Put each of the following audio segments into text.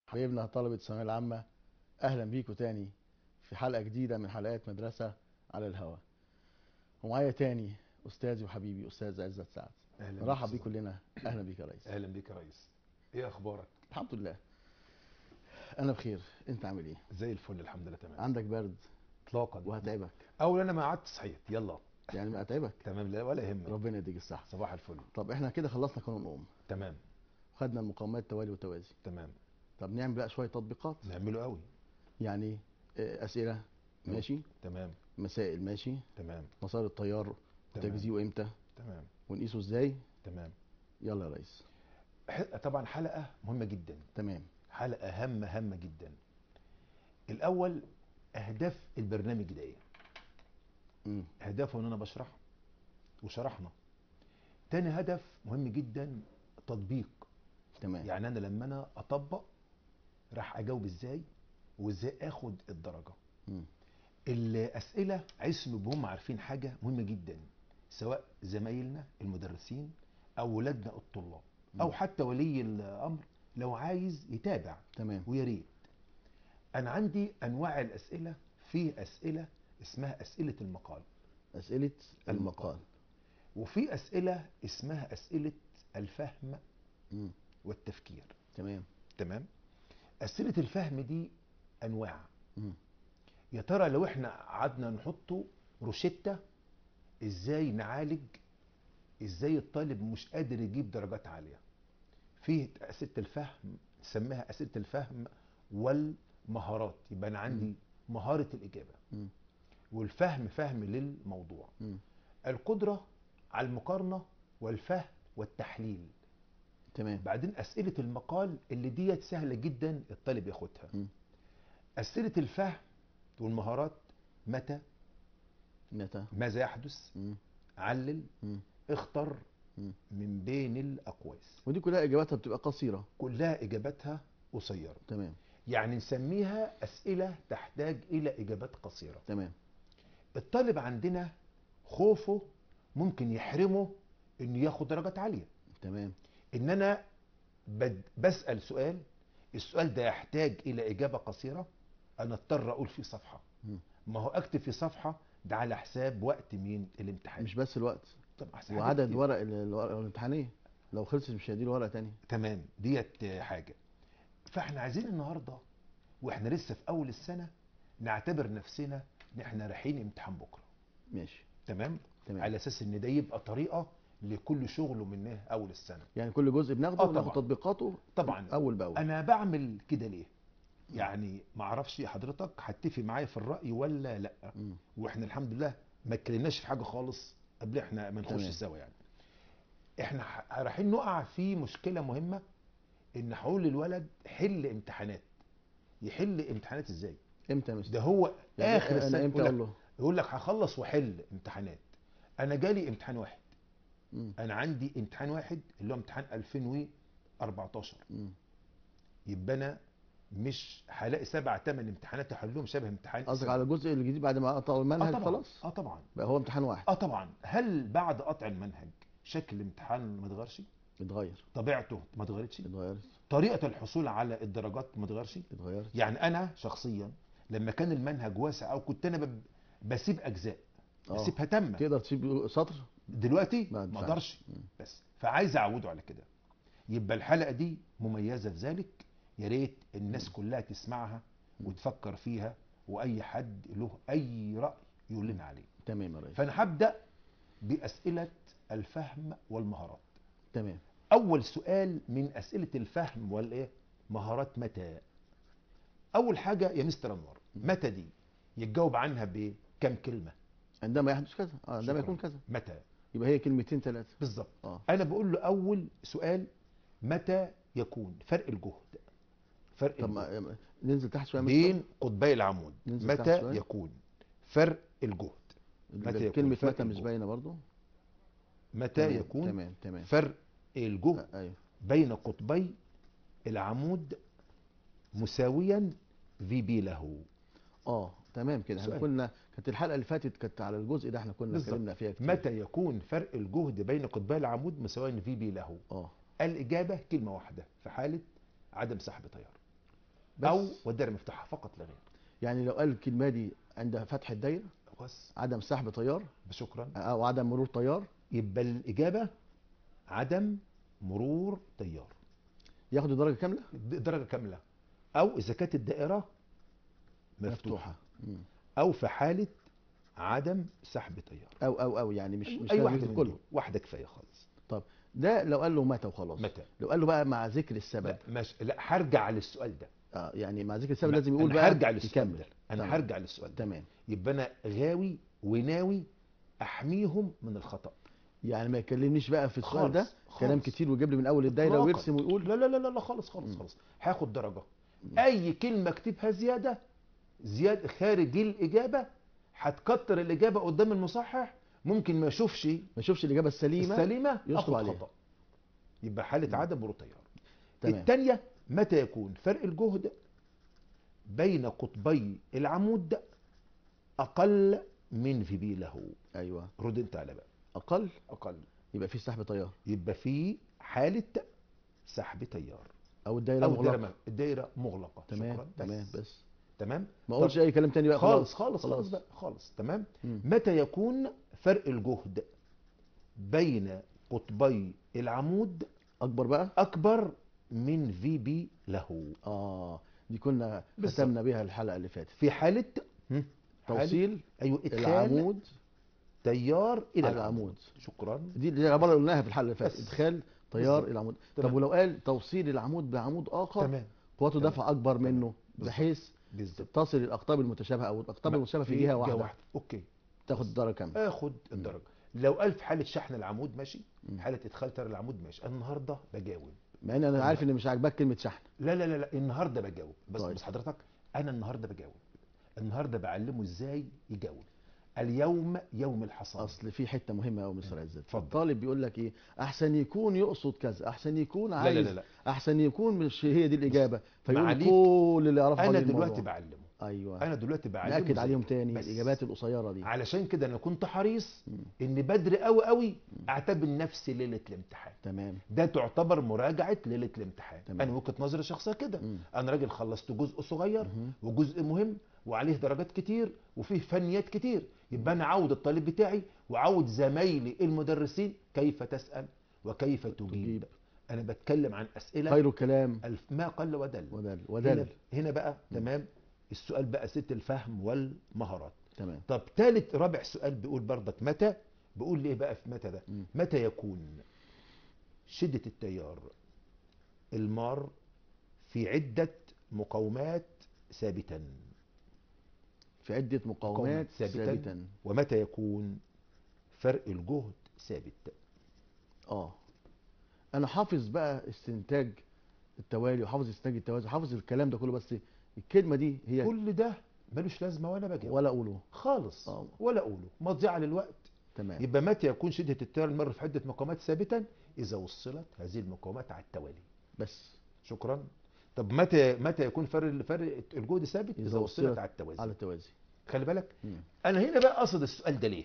حبايبنا طلبة الثانوية العامة أهلا بيكم تاني في حلقة جديدة من حلقات مدرسة على الهواء ومعايا تاني أستاذي وحبيبي أستاذ عزت سعد اهلا نرحب بيك بيه كلنا أهلا بيك يا ريس اهلا بيك يا ريس ايه اخبارك الحمد لله أنا بخير أنت عامل إيه؟ زي الفل الحمد لله تمام عندك برد اطلاقا وهتعبك اول انا ما قعدت صحيت يلا يعني ما أتعبك تمام لا ولا يهمك ربنا يديك الصحة صباح الفل طب إحنا كده خلصنا قانون أم تمام خدنا المقاومات التوالي والتوازي تمام طب نعمل بقى شوية تطبيقات نعمله قوي يعني آه، أسئلة ماشي تمام مسائل ماشي تمام مسار التيار تمام. وتجزيئه امتى تمام ونقيسه ازاي تمام يلا يا ريس ح- طبعا حلقه مهمه جدا تمام حلقه هامه هامه جدا الاول اهداف البرنامج ده ايه مم. اهدافه ان انا بشرح وشرحنا تاني هدف مهم جدا تطبيق تمام يعني انا لما انا اطبق راح اجاوب ازاي وازاي اخد الدرجه مم. الاسئله عايزهم يبقوا هم عارفين حاجه مهمه جدا سواء زمايلنا المدرسين او ولادنا الطلاب او مم. حتى ولي الامر لو عايز يتابع تمام ويا ريت انا عندي انواع الاسئله في اسئله اسمها اسئله المقال اسئله المقال. المقال وفي اسئله اسمها اسئله الفهم مم. والتفكير تمام تمام اسئله الفهم دي انواع مم. يا ترى لو احنا قعدنا نحطه روشتة ازاي نعالج ازاي الطالب مش قادر يجيب درجات عالية في اسئلة الفهم نسميها اسئلة الفهم والمهارات يبقى انا عندي مهارة الاجابة مم. والفهم فهم للموضوع مم. القدرة على المقارنة والفهم والتحليل تمام بعدين اسئلة المقال اللي ديت سهلة جدا الطالب ياخدها مم. اسئلة الفهم والمهارات متى متى ماذا يحدث مم. علل مم. اختر مم. من بين الاقواس ودي كلها اجاباتها بتبقى قصيره كلها اجاباتها قصيره تمام يعني نسميها اسئله تحتاج الى اجابات قصيره تمام الطالب عندنا خوفه ممكن يحرمه انه ياخد درجات عاليه تمام ان انا بد- بسال سؤال السؤال ده يحتاج الى اجابه قصيره انا اضطر اقول فيه صفحه مم. ما هو اكتب في صفحه ده على حساب وقت مين الامتحان مش بس الوقت طب أحسن حاجة وعدد كتير. ورق ال- الورق الامتحانيه لو خلصت مش هيديله ورقه تاني تمام ديت حاجه فاحنا عايزين النهارده واحنا لسه في اول السنه نعتبر نفسنا ان احنا رايحين امتحان بكره ماشي تمام تمام على اساس ان ده يبقى طريقه لكل شغله منها اول السنه يعني كل جزء بناخده آه وناخد طبعاً. تطبيقاته طبعا اول باول انا بعمل كده ليه يعني ما اعرفش حضرتك هتفق معايا في الراي ولا لا مم. واحنا الحمد لله ما اتكلمناش في حاجه خالص قبل احنا ما نخش تمام. سوا يعني احنا ح- رايحين نقع في مشكله مهمه ان هقول للولد حل امتحانات يحل امتحانات ازاي امتى يا مستر ده هو يعني اخر انا السنه امتى يقول اقول لك, له يقول لك هخلص واحل امتحانات انا جالي امتحان واحد مم. انا عندي امتحان واحد اللي هو امتحان 2014 مم. يبقى انا مش هلاقي سبع ثمان امتحانات احلهم شبه امتحان قصدك السنة. على الجزء الجديد بعد ما قطعوا اه المنهج طبعا خلاص اه طبعا بقى هو امتحان واحد اه طبعا هل بعد قطع المنهج شكل الامتحان ما اتغيرش اتغير طبيعته ما اتغيرتش اتغيرت طريقه الحصول على الدرجات ما اتغيرش اتغيرت يعني انا شخصيا لما كان المنهج واسع او كنت انا ب- بسيب اجزاء آه. بسيبها تامه تقدر تسيب سطر دلوقتي ما ما ينفعش. اقدرش مم. بس فعايز اعوده على كده يبقى الحلقه دي مميزه في ذلك يا ريت الناس كلها تسمعها وتفكر فيها واي حد له اي راي يقول لنا عليه تمام يا ريس فانا هبدا باسئله الفهم والمهارات تمام اول سؤال من اسئله الفهم والايه مهارات متى اول حاجه يا مستر انور متى دي يتجاوب عنها بكم كلمه عندما يحدث كذا اه عندما شكراً. يكون كذا متى يبقى هي كلمتين ثلاثه بالظبط اه انا بقول له اول سؤال متى يكون فرق الجهد فرق طب الجهد ما ننزل تحت شويه يا بين قطبي العمود ننزل تحت متى شوية. يكون فرق الجهد مستر؟ متى يكون كلمه فرق متى مش الجهد؟ باينه برضو متى تمام، يكون تمام تمام فرق الجهد آه، ايوه بين قطبي العمود مساويا في بي له اه تمام كده احنا سؤال. كنا كانت الحلقه اللي فاتت كانت على الجزء ده احنا كنا بالظبط. اتكلمنا فيها كتير متى يكون فرق الجهد بين قطبي العمود مساويا في بي له اه الإجابة كلمة واحدة في حالة عدم سحب تيار بس او والدايره مفتوحه فقط لا غير يعني لو قال الكلمه دي عند فتح الدايره بس عدم سحب تيار شكرا او عدم مرور تيار يبقى الاجابه عدم مرور تيار ياخد الدرجه كامله درجه كامله او اذا كانت الدائره مفتوحه مفتوحه مم. او في حاله عدم سحب تيار او او او يعني مش مش اي لازم واحده يكتب من كله دول واحده كفايه خالص ده لو قال له متى وخلاص متى لو قال له بقى مع ذكر السبب لا ماشي لا هرجع للسؤال ده اه يعني مع ذكر السبب لا، لازم يقول أنا بقى هرجع للسؤال يكمل ده انا تمام. هرجع للسؤال ده تمام يبقى انا غاوي وناوي احميهم من الخطا يعني ما يكلمنيش بقى في السؤال ده خالص، كلام خالص. كتير ويجيب لي من اول الدايره إطلاقاً. ويرسم ويقول لا لا لا لا لا خالص خالص خالص هاخد درجه اي كلمه اكتبها زياده زياده خارج الاجابه هتكتر الاجابه قدام المصحح ممكن ما يشوفش ما يشوفش الاجابه السليمه السليمه يشطب اخد عليها. خطا يبقى حاله عدم مرور تيار تمام الثانيه متى يكون فرق الجهد بين قطبي العمود اقل من في بي له ايوه رد انت على بقى اقل اقل يبقى في سحب تيار يبقى في حاله سحب تيار او الدايره او مغلقه الدايره الدايره مغلقه تمام شكرا تمام بس بس تمام ما اقولش اي كلام تاني بقى خالص خلاص خالص خالص بقى خالص تمام مم. متى يكون فرق الجهد بين قطبي العمود اكبر بقى اكبر من في بي له اه دي كنا بالظبط. ختمنا بيها الحلقه اللي فاتت في حاله حالة- توصيل ايوه ادخال العمود تيار الى على العمود العمود شكرا دي دي العباره اللي قلناها في الحلقه اللي فاتت بس. ادخال تيار بالظبط. العمود تمام. طب ولو قال توصيل العمود بعمود اخر تمام قوته تمام. دفع اكبر تمام. منه بالظبط. بحيث بالظبط تصل الاقطاب المتشابهه او الاقطاب المتشابهه في جهه واحده اوكي تاخد الدرجه كامله اخد الدرجه لو قال في حاله شحن العمود ماشي مم. حاله ادخال تيار العمود ماشي النهارده بجاوب مع ان انا عارف ان مش عاجباك كلمه شحن لا لا لا لا النهارده بجاوب بس طيب. بس حضرتك انا النهارده بجاوب النهارده بعلمه ازاي يجاوب اليوم يوم الحصاد اصل في حته مهمه قوي مستر عزت اتفضل. الطالب بيقول لك ايه احسن يكون يقصد كذا احسن يكون لا عايز لا لا, لا. احسن يكون مش هي دي الاجابه فيقول معاليك، كل اللي يعرفه انا حوالين دلوقتي الموضوع. بعلمه ايوه انا دلوقتي بعلمه ناكد إزاي. عليهم تاني بس. الاجابات القصيره دي علشان كده انا كنت حريص مم. ان بدري قوي قوي اعتبر نفسي ليله الامتحان تمام ده تعتبر مراجعه ليله الامتحان تمام. انا وجهه نظري الشخصيه كده مم. انا راجل خلصت جزء صغير مهم. وجزء مهم وعليه درجات كتير وفيه فنيات كتير يبقى انا عود الطالب بتاعي وعود زمايلي المدرسين كيف تسال وكيف تجيب, تجيب. انا بتكلم عن اسئله خير الكلام الف ما قل ودل ودل هنا, ودل هنا بقى تمام السؤال بقى ست الفهم والمهارات تمام طب ثالث رابع سؤال بيقول برضك متى بيقول ليه بقى في متى ده مم. متى يكون شدة التيار المار في عدة مقاومات ثابتا في عده مقاومات ثابتا. ثابتا ومتى يكون فرق الجهد ثابت اه انا حافظ بقى استنتاج التوالي وحافظ استنتاج التوازي حافظ الكلام ده كله بس الكلمه دي هي كل ده ملوش لازمة ولا بجاوب ولا اقوله خالص آه. ولا أقوله مضيعة للوقت تمام يبقى متى يكون شدة التيار المر في عدة مقاومات ثابتا إذا وصلت هذه المقاومات على التوالي بس شكرا طب متى متى يكون فرق فرق الجهد ثابت إذا اذا وصلت وصلت على التوازي على التوازي خلي بالك مم. انا هنا بقى قصد السؤال ده ليه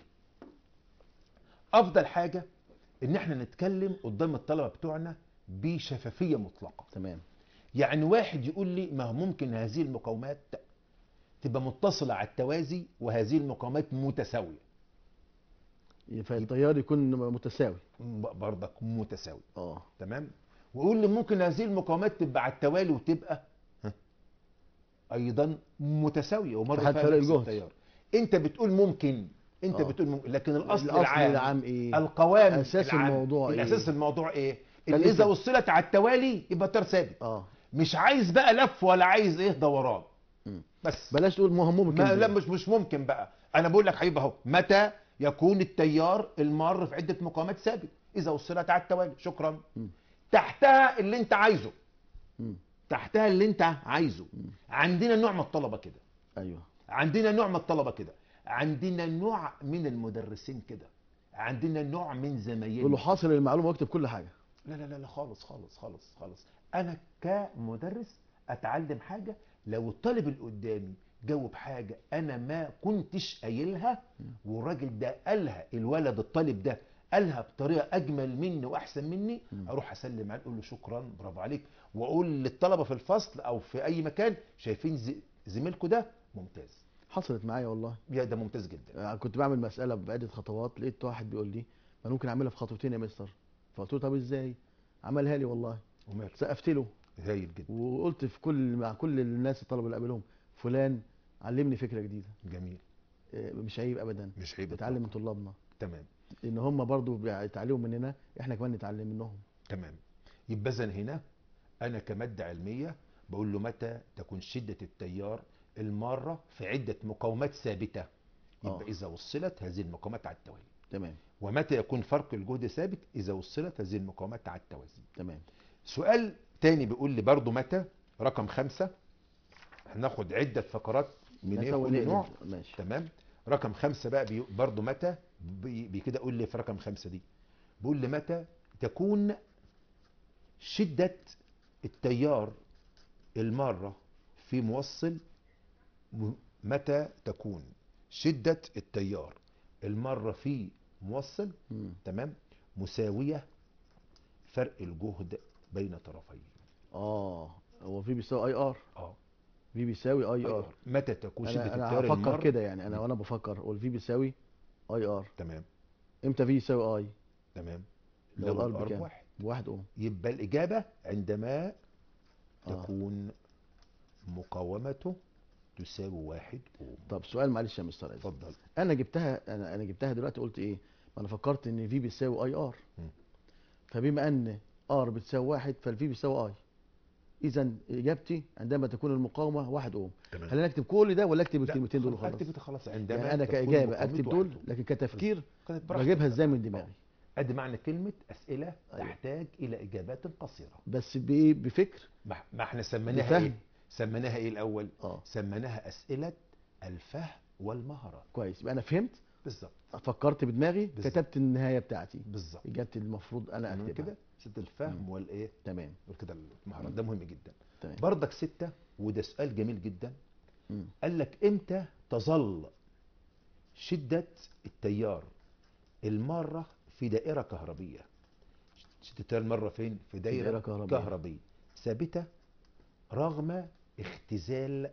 افضل حاجه ان احنا نتكلم قدام الطلبه بتوعنا بشفافيه مطلقه تمام يعني واحد يقول لي ما هو ممكن هذه المقاومات تبقى متصله على التوازي وهذه المقاومات متساويه فالتيار يكون متساوي برضك متساوي اه تمام ويقول لي ممكن هذه المقاومات تبقى على التوالي وتبقى ها، ايضا متساويه ومره في حال فيها فرق نفس الجهد. التيار انت بتقول ممكن انت آه. بتقول ممكن لكن الاصل, الاصل العام, العام ايه القوام أساس العام. الموضوع إيه؟ الاساس الموضوع ايه ان كان اذا اسم. وصلت على التوالي يبقى التيار ثابت اه مش عايز بقى لف ولا عايز ايه دوران مم. بس بلاش تقول ما هو ممكن ما دي. لا مش مش ممكن بقى انا بقول لك حبيبي اهو متى يكون التيار المار في عده مقاومات ثابت اذا وصلت على التوالي شكرا مم. تحتها اللي انت عايزه مم. تحتها اللي انت عايزه عندنا نوع من الطلبه كده ايوه عندنا نوع من الطلبه كده عندنا نوع من المدرسين كده عندنا نوع من يقول له زمايلنا حاصل المعلومه واكتب كل حاجه لا لا لا لا خالص خالص خالص خالص انا كمدرس اتعلم حاجه لو الطالب اللي قدامي جاوب حاجه انا ما كنتش قايلها والراجل ده قالها الولد الطالب ده قالها بطريقه اجمل مني واحسن مني مم. اروح اسلم عليه اقول له شكرا برافو عليك واقول للطلبه في الفصل او في اي مكان شايفين زي- زميلكوا ده ممتاز حصلت معايا والله يا ده ممتاز جدا آه، كنت بعمل مساله بعده خطوات لقيت واحد بيقول لي ما ممكن اعملها في خطوتين يا مستر فقلت له طب ازاي عملها لي والله وماله سقفت له هايل جدا وقلت في كل مع كل الناس الطلبه اللي قابلهم فلان علمني فكره جديده جميل آه، مش عيب ابدا مش عيب نتعلم من إطلاقاً. طلابنا تمام ان هم برضو بيتعلموا مننا احنا كمان نتعلم منهم تمام يبقى اذا هنا انا كماده علميه بقول له متى تكون شده التيار الماره في عده مقاومات ثابته يبقى آه. اذا وصلت هذه المقاومات على التوالي تمام ومتى يكون فرق الجهد ثابت اذا وصلت هذه المقاومات على التوازي تمام سؤال تاني بيقول لي برضو متى رقم خمسة هناخد عدة فقرات من ايه نسوي كل نقلب. نوع ماشي تمام رقم خمسة بقى بي برضو متى بي بي كده قول لي في رقم خمسة دي بيقول لي متى تكون شدة التيار المارة في موصل م- متى تكون شدة التيار المارة في موصل مم. تمام مساوية فرق الجهد بين طرفيه اه هو في بيساوي اي ار اه في بيساوي اي ار متى تكون شدة انا انا التيار هفكر المار كده يعني انا وانا بفكر هو الفي بيساوي اي ار تمام امتى في يساوي اي تمام لو لو الار الار بكام واحد بواحد اوم يبقى الإجابة عندما آه. تكون مقاومته تساوي واحد أوم طب سؤال معلش يا مستر عايز اتفضل انا جبتها انا انا جبتها دلوقتي قلت ايه ما انا فكرت ان في بيساوي اي ار مم. فبما ان ار بتساوي واحد فالفي بيساوي اي اذا اجابتي عندما تكون المقاومه واحد اوم تمام هل اكتب كل ده ولا اكتب لا، الكلمتين دول خلاص، وخلاص اكتب خلاص عندما يعني انا تكون كاجابه مقاومته اكتب واحد دول أوم. لكن كتفكير كانت براحتك. بجيبها ازاي من دماغي ادي معنى كلمة أسئلة أيوة. تحتاج إلى إجابات قصيرة بس بايه بفكر ما ما احنا سميناها بفهم. إيه؟ سميناها إيه الأول؟ اه سميناها أسئلة الفهم والمهارات كويس يبقى انا فهمت بالظبط فكرت بدماغي بالظبط. كتبت النهايه بتاعتي بالظبط اجابتي المفروض انا تمام اكتبها كده ست الفهم والايه تمام وكده المهارات ده مهم جدا تمام بردك ستة وده سؤال جميل جدا مم. قال لك امتى تظل شدة التيار المارة في دائرة كهربية شدة التيار المارة فين في دائرة, دائرة كهربية. كهربية ثابتة رغم اختزال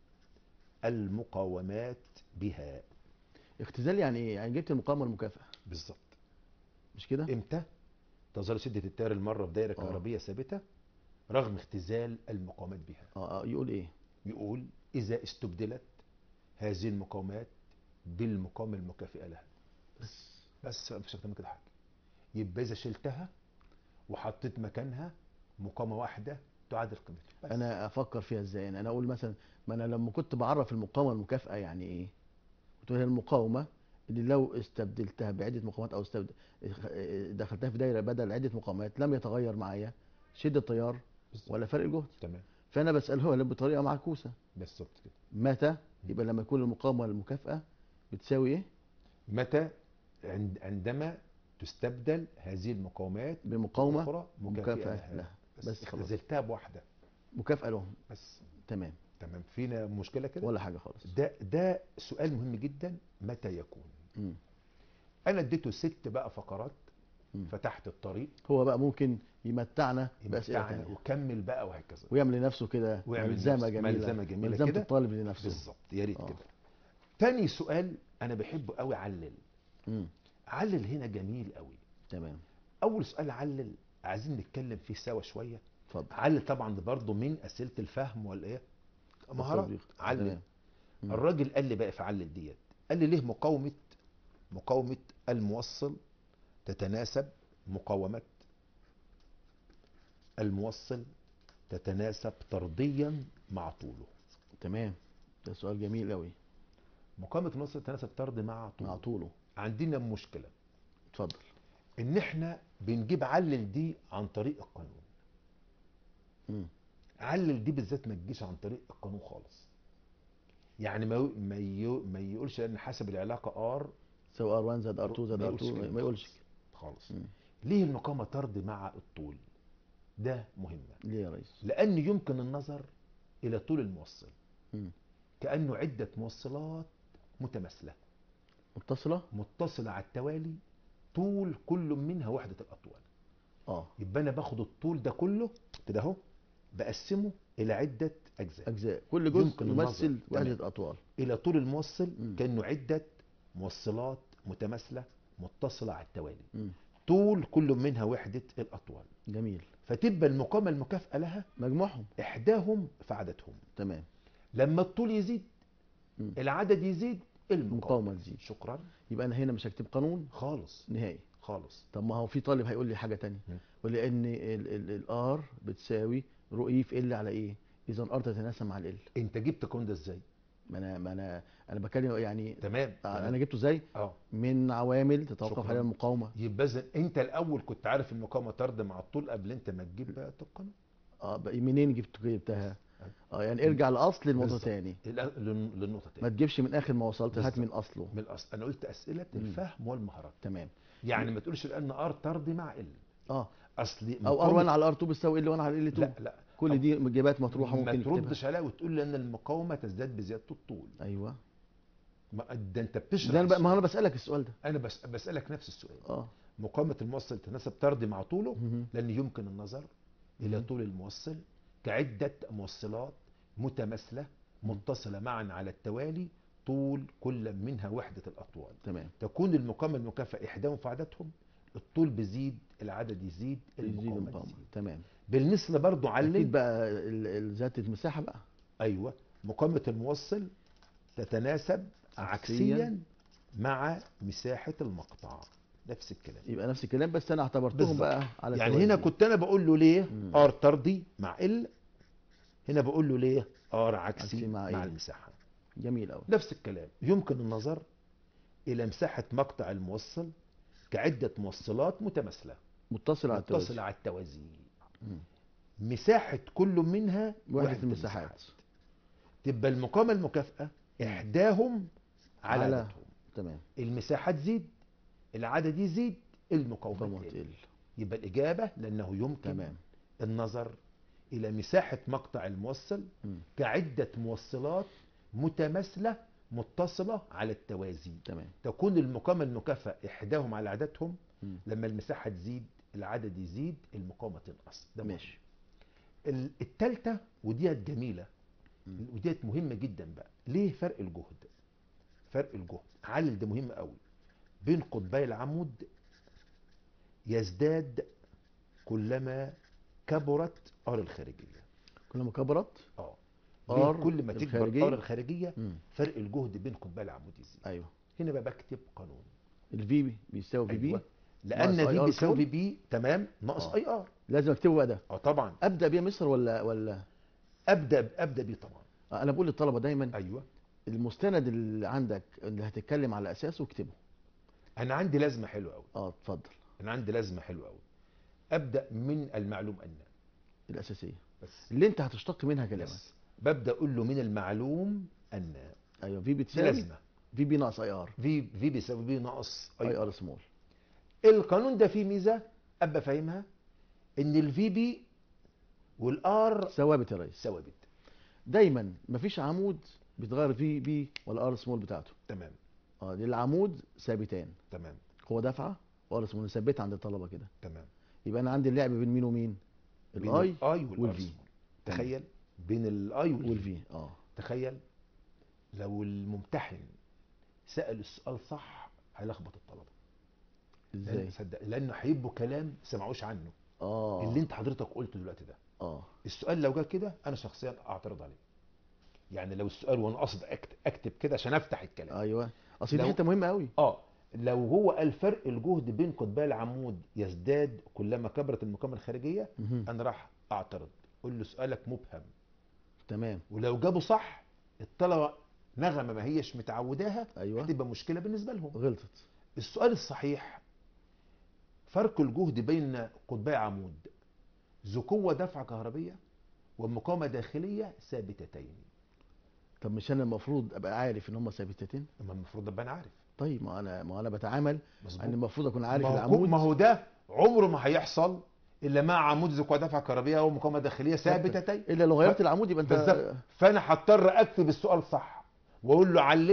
المقاومات بها اختزال يعني ايه يعني جبت المقاومه المكافئه بالظبط مش كده امتى تظل شدة التيار المارة في دائرة آه. كهربية ثابتة رغم اختزال المقاومات بها اه آه، يقول ايه يقول إذا استبدلت هذه المقاومات بالمقاومة المكافئة لها بس بس مفيش أكتر من كده حاجة يبقى إذا شلتها وحطيت مكانها مقاومة واحدة تعادل قيمتها بس. انا افكر فيها ازاي يعني انا اقول مثلا ما انا لما كنت بعرف المقاومه المكافئه يعني ايه قلت هي المقاومه اللي لو استبدلتها بعده مقاومات او استبدل دخلتها في دايره بدل عده مقاومات لم يتغير معايا شده التيار بالظبط. ولا فرق الجهد تمام فانا بساله بطريقه معكوسه بالظبط كده متى يبقى لما يكون المقاومه المكافئه بتساوي ايه متى عند عندما تستبدل هذه المقاومات بمقاومه أخرى مكافئه مكافئة لها بس, بس خلاص اختزلتها بواحدة مكافاه لهم بس تمام تمام فينا مشكلة كده ولا حاجه خالص ده ده سؤال مهم جدا متى يكون مم. انا اديته ست بقى فقرات مم. فتحت الطريق هو بقى ممكن يمتعنا باسئله يمتعنا تانية وكمل بقى وهكذا ويعمل لنفسه كده ويعمل ملزمه لنفسه جميله ملزمة جميلة ملزمه كده. الطالب لنفسه بالظبط يا ريت آه. كده تاني سؤال انا بحبه قوي علل مم. علل هنا جميل قوي تمام اول سؤال علل عايزين نتكلم فيه سوا شويه اتفضل علل طبعا ده برضه من اسئله الفهم والايه مهارات التطبيق. علل تمام. مم. الراجل قال لي بقى في علل ديت قال لي ليه مقاومه مقاومه الموصل تتناسب مقاومه الموصل تتناسب طرديا مع طوله تمام ده سؤال جميل قوي مقاومه الموصل تتناسب طردي مع طوله مع طوله عندنا مشكله اتفضل ان احنا بنجيب علل دي عن طريق القانون مم. علل دي بالذات ما تجيش عن طريق القانون خالص يعني ما يق- ما يق- ما يقولش ان حسب العلاقه ار سواء ار 1 زائد ار 2 زائد ما ار يقولش 2 كده ما يقولش خالص. خالص مم. ليه المقاومه طرد مع الطول ده مهمه ليه يا ريس لان يمكن النظر الى طول الموصل مم. كانه عده موصلات متماثله متصله متصله على التوالي طول كل منها وحده الاطوال اه يبقى انا باخد الطول ده كله كده اهو بقسمه الى عده اجزاء اجزاء كل جزء يمكن النظر. يمثل تمام. وحده اطوال الى طول الموصل مم. كانه عده موصلات متماثله متصله على التوالي مم. طول كل منها وحده الاطوال جميل فتبقى المقامه المكافئه لها مجموعهم احداهم في عددهم تمام لما الطول يزيد مم. العدد يزيد المقاومه المقاومه تزيد شكرا يبقى انا هنا مش هكتب قانون خالص نهائي خالص طب ما هو في طالب هيقول لي حاجه تانية مم. يقول لي ان الار بتساوي رو اي في ال على ايه اذا الار تتناسب مع ال انت جبت القانون ده ازاي ما انا ما انا انا بتكلم يعني تمام انا تمام. جبته ازاي اه من عوامل تتوقف شكراً. عليها المقاومه يبقى إذن انت الاول كنت عارف المقاومه طرد مع الطول قبل انت ما تجيب بقى القانون اه بقى منين جبت جبتها اه يعني ارجع لاصل الموضوع بالظبط. تاني الى- لل- للنقطه ما تاني تجيبش من اخر ما وصلت هات بالظبط. من اصله من الاصل انا قلت اسئله مم. الفهم والمهارات تمام يعني ما تقولش الان ار طرد مع ال اه اصل او ار 1 على ار 2 بتساوي ال 1 على ال 2 لا لا كل دي اجابات مطروحه ما ممكن نكتبها تردش عليها وتقول لي ان المقاومه تزداد بزياده الطول ايوه ما ده انت بتشرح ده أنا بقى- ما السؤال. انا بسالك السؤال ده انا بس بسالك نفس السؤال اه مقاومه الموصل تناسب طردي مع طوله مهم. لان يمكن النظر الى مهم. طول الموصل كعده موصلات متماثله متصله معا على التوالي طول كل منها وحده الاطوال تمام تكون المقاومه المكافئه احداهم في عددهم الطول بيزيد العدد يزيد يزيد المقاومه المقاومه تزيد تمام بالنسبه برضو اكيد علم بقى ال- ال- ذات المساحه بقى ايوه مقاومه الموصل تتناسب عكسياً. عكسيا مع مساحه المقطع نفس الكلام يبقى نفس الكلام بس انا اعتبرتهم بالظبط. بقى على يعني التوازي. هنا كنت انا بقول له ليه مم. ار طردي مع ال هنا بقول له ليه ار عكسي, عكسي مع مع, إيه؟ مع المساحه جميل قوي نفس الكلام يمكن النظر الى مساحه مقطع الموصل كعده موصلات متماثله متصل على التوازي متصله على التوازي مم. مساحه كل منها وحده المساحات تبقى المقاومه المكافئه احداهم على, على- عددهم تمام المساحه تزيد العدد يزيد المقاومه طبعا تقل تقل يبقى الاجابه لانه يمكن تمام النظر الى مساحه مقطع الموصل مم. كعده موصلات متماثله متصله على التوازي تمام تكون المقاومه المكافئه احداهم على عددهم مم. لما المساحه تزيد العدد يزيد المقاومه تنقص ده مهم. ماشي ال- التالتة وديت جميلة مم. وديت مهمة جدا بقى ليه فرق الجهد فرق الجهد علل ده مهم قوي بين قطبي العمود يزداد كلما كبرت ار الخارجية كلما كبرت اه آر ليه كل ما تكبر الخارجية؟ ار الخارجية مم. فرق الجهد بين قطبي العمود يزيد ايوه هنا بقى بكتب قانون الفي بي بيساوي في بي أيوة. لان ناقص في IR بيساوي كام؟ بي تمام ناقص آه. اي ار لازم اكتبه بقى ده اه طبعا ابدا بيه مصر ولا ولا ابدا ابدا بيه طبعا آه، انا بقول للطلبه دايما ايوه المستند اللي عندك اللي هتتكلم على اساسه اكتبه انا عندي لازمه حلوه قوي اه اتفضل انا عندي لازمه حلوه قوي ابدا من المعلوم ان الاساسيه بس اللي انت هتشتق منها كلامك بس ببدا اقول له من المعلوم ان ايوه في دي بتساوي لازمه في بي ناقص اي ار في في بيساوي بي ناقص اي اي ار سمول القانون ده فيه ميزه ابقى فاهمها ان الفي بي والار ثوابت يا ريس ثوابت دايما مفيش عمود بيتغير في بي ولا ار سمول بتاعته تمام اه دي العمود ثابتان تمام قوه دافعه وار سمول ثابته عند الطلبه كده تمام يبقى انا عندي اللعب بين مين ومين بين الاي الاي والار والفي. سمول. تخيل بين الاي والفي والفي اه تخيل لو الممتحن سأل السؤال صح هيلخبط الطلبه ازاي لأن صدق لانه هيبقوا كلام سمعوش عنه اه اللي انت حضرتك قلته دلوقتي ده اه السؤال لو جه كده انا شخصيا اعترض عليه يعني لو السؤال وانا قصد أكت- اكتب كده عشان افتح الكلام ايوه اصل دي لو- حته مهمه قوي اه لو هو الفرق الجهد بين قطبي العمود يزداد كلما كبرت المقاومه الخارجيه مهم. انا راح اعترض قول له سؤالك مبهم تمام ولو جابوا صح الطلبه نغمه ما هيش متعوداها ايوه هتبقى مشكله بالنسبه لهم غلطت السؤال الصحيح فرق الجهد بين قطبي عمود ذو قوه دفع كهربيه ومقاومه داخليه ثابتتين طب مش انا المفروض ابقى عارف ان هم ثابتتين اما المفروض ابقى انا عارف طيب ما انا ما انا بتعامل مظبوط انا المفروض اكون عارف ما هو- العمود ما هو ده عمره ما هيحصل الا مع عمود ذو قوه دفع كهربيه ومقاومه داخليه ثابتتين الا لو غيرت العمود يبقى انت بالظبط فانا هضطر اكتب السؤال صح واقول له علل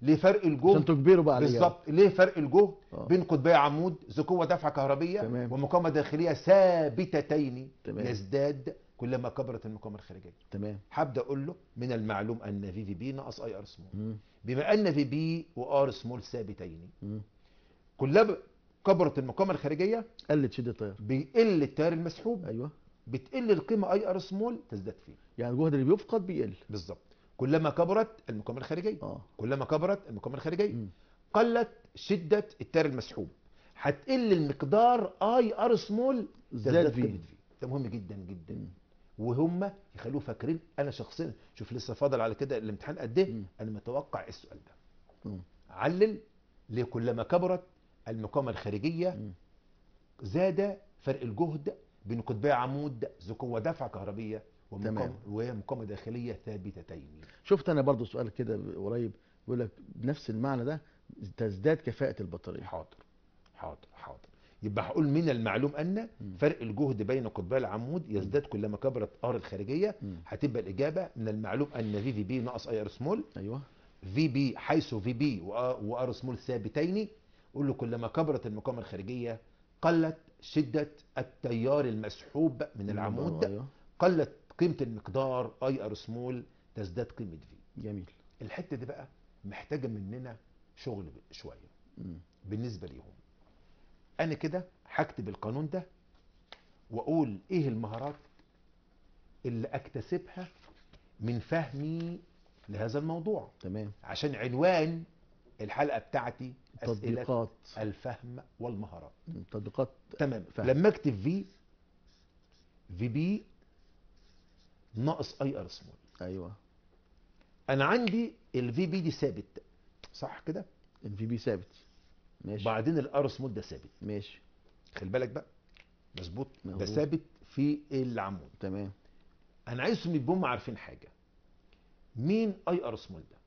ليه فرق عشان الجهد تجبره بقى على الإجابة. بالظبط ليه فرق الجهد آه. بين قطبي عمود ذو قوه دفعه كهربيه تمام. ومقاومه داخليه ثابتتين تمام. يزداد كلما كبرت المقاومه الخارجيه تمام هبدا اقول له من المعلوم ان في في بي ناقص اي ار سمول مم. بما ان في بي وار سمول ثابتين مم. كلما كبرت المقاومه الخارجيه قلت شده التيار بيقل التيار المسحوب ايوه بتقل القيمه اي ار سمول تزداد فيه يعني الجهد اللي بيفقد بيقل بالظبط كلما كبرت المقاومه الخارجيه اه كلما كبرت المقاومه الخارجيه مم. قلت شده التيار المسحوب هتقل المقدار اي ار سمول زاد تزداد فيه. قيمه فيه ده مهم جدا جدا مم. وهم يخلوه فاكرين انا شخصيا شوف لسه فاضل على كده الامتحان قد ايه مم. انا متوقع السؤال ده مم. علل ليه كلما كبرت المقاومه الخارجيه مم. زاد فرق الجهد بين قطبي عمود ذو قوه دفع كهربيه تمام. ومقاومه ومقاومه داخليه ثابتتين شفت انا برضو سؤال كده قريب بيقول لك بنفس المعنى ده تزداد كفاءه البطاريه حاضر حاضر حاضر يبقى هقول من المعلوم ان مم. فرق الجهد بين قطبي العمود يزداد كلما كبرت ار الخارجيه مم. هتبقى الاجابه من المعلوم ان في في بي ناقص اي ار سمول ايوه في بي حيث في بي وار سمول ثابتين قول له كلما كبرت المقاومه الخارجيه قلت شده التيار المسحوب من العمود ايوه قلت قيمه المقدار اي ار سمول تزداد قيمه في جميل الحته دي بقى محتاجه مننا شغل شويه مم. بالنسبه ليهم انا كده هكتب القانون ده واقول ايه المهارات اللي اكتسبها من فهمي لهذا الموضوع تمام عشان عنوان الحلقه بتاعتي اسئله تطبيقات الفهم والمهارات مم. تطبيقات تمام فهم. لما اكتب في في بي ناقص اي ار سمول ايوه انا عندي الفي بي دي ثابت صح كده الفي بي ثابت ماشي بعدين الار سمول ده ثابت ماشي خلي بالك بقى مظبوط ده مظبوط. ثابت في العمود تمام انا عايزهم يبقوا عارفين حاجه مين اي ار سمول ده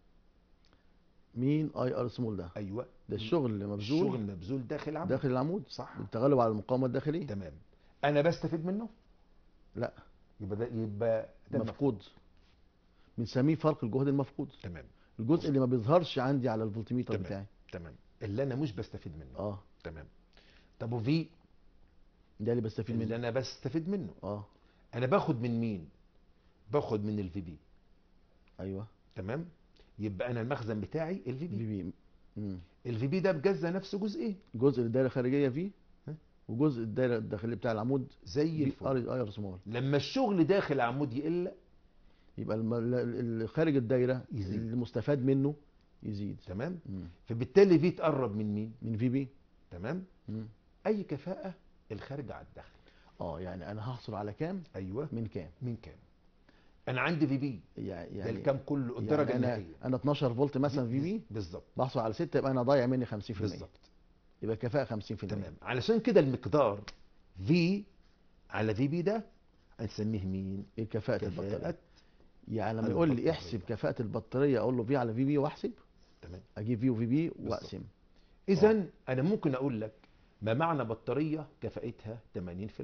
مين اي ار سمول ده ايوه ده الشغل اللي مبذول الشغل مبذول داخل العمود داخل العمود صح بالتغلب على المقاومه الداخليه تمام انا بستفيد منه لا يبقى ده يبقى ده مفقود بنسميه فرق الجهد المفقود تمام الجزء اللي ما بيظهرش عندي على الفولتميتر تمام. بتاعي تمام اللي انا مش بستفيد منه اه تمام طب وفي ده اللي بستفيد اللي منه انا بستفيد منه اه انا باخد من مين باخد من الفي بي ايوه تمام يبقى انا المخزن بتاعي الفي في بي بي مم. الفي بي ده بجزء نفسه جزئين جزء الدايره الخارجيه فيه ها؟ وجزء الدايره الداخليه بتاع العمود زي في الفل ار اي ار سمول لما الشغل داخل عمود يقل يبقى الم- ال- ال- خارج الدايره يزيد. المستفاد منه يزيد تمام مم. فبالتالي في تقرب من مين من في بي تمام مم. اي كفاءه الخارج على الداخل اه يعني انا هحصل على كام ايوه من كام من كام انا عندي في بي يعني ده يعني الكام كله الدرجه يعني انا النهائيه انا 12 فولت مثلا في بي بالظبط بحصل على 6 يبقى انا ضايع مني 50% بالظبط يبقى كفاءه 50% تمام علشان كده المقدار في على في بي ده هنسميه مين ايه كفاءه البطاريه كفاءه يعني لما يقول لي البطارية. احسب كفاءه البطاريه اقول له في على في بي واحسب تمام اجيب في وفي بي واقسم اذا انا ممكن اقول لك ما معنى بطاريه كفاءتها 80%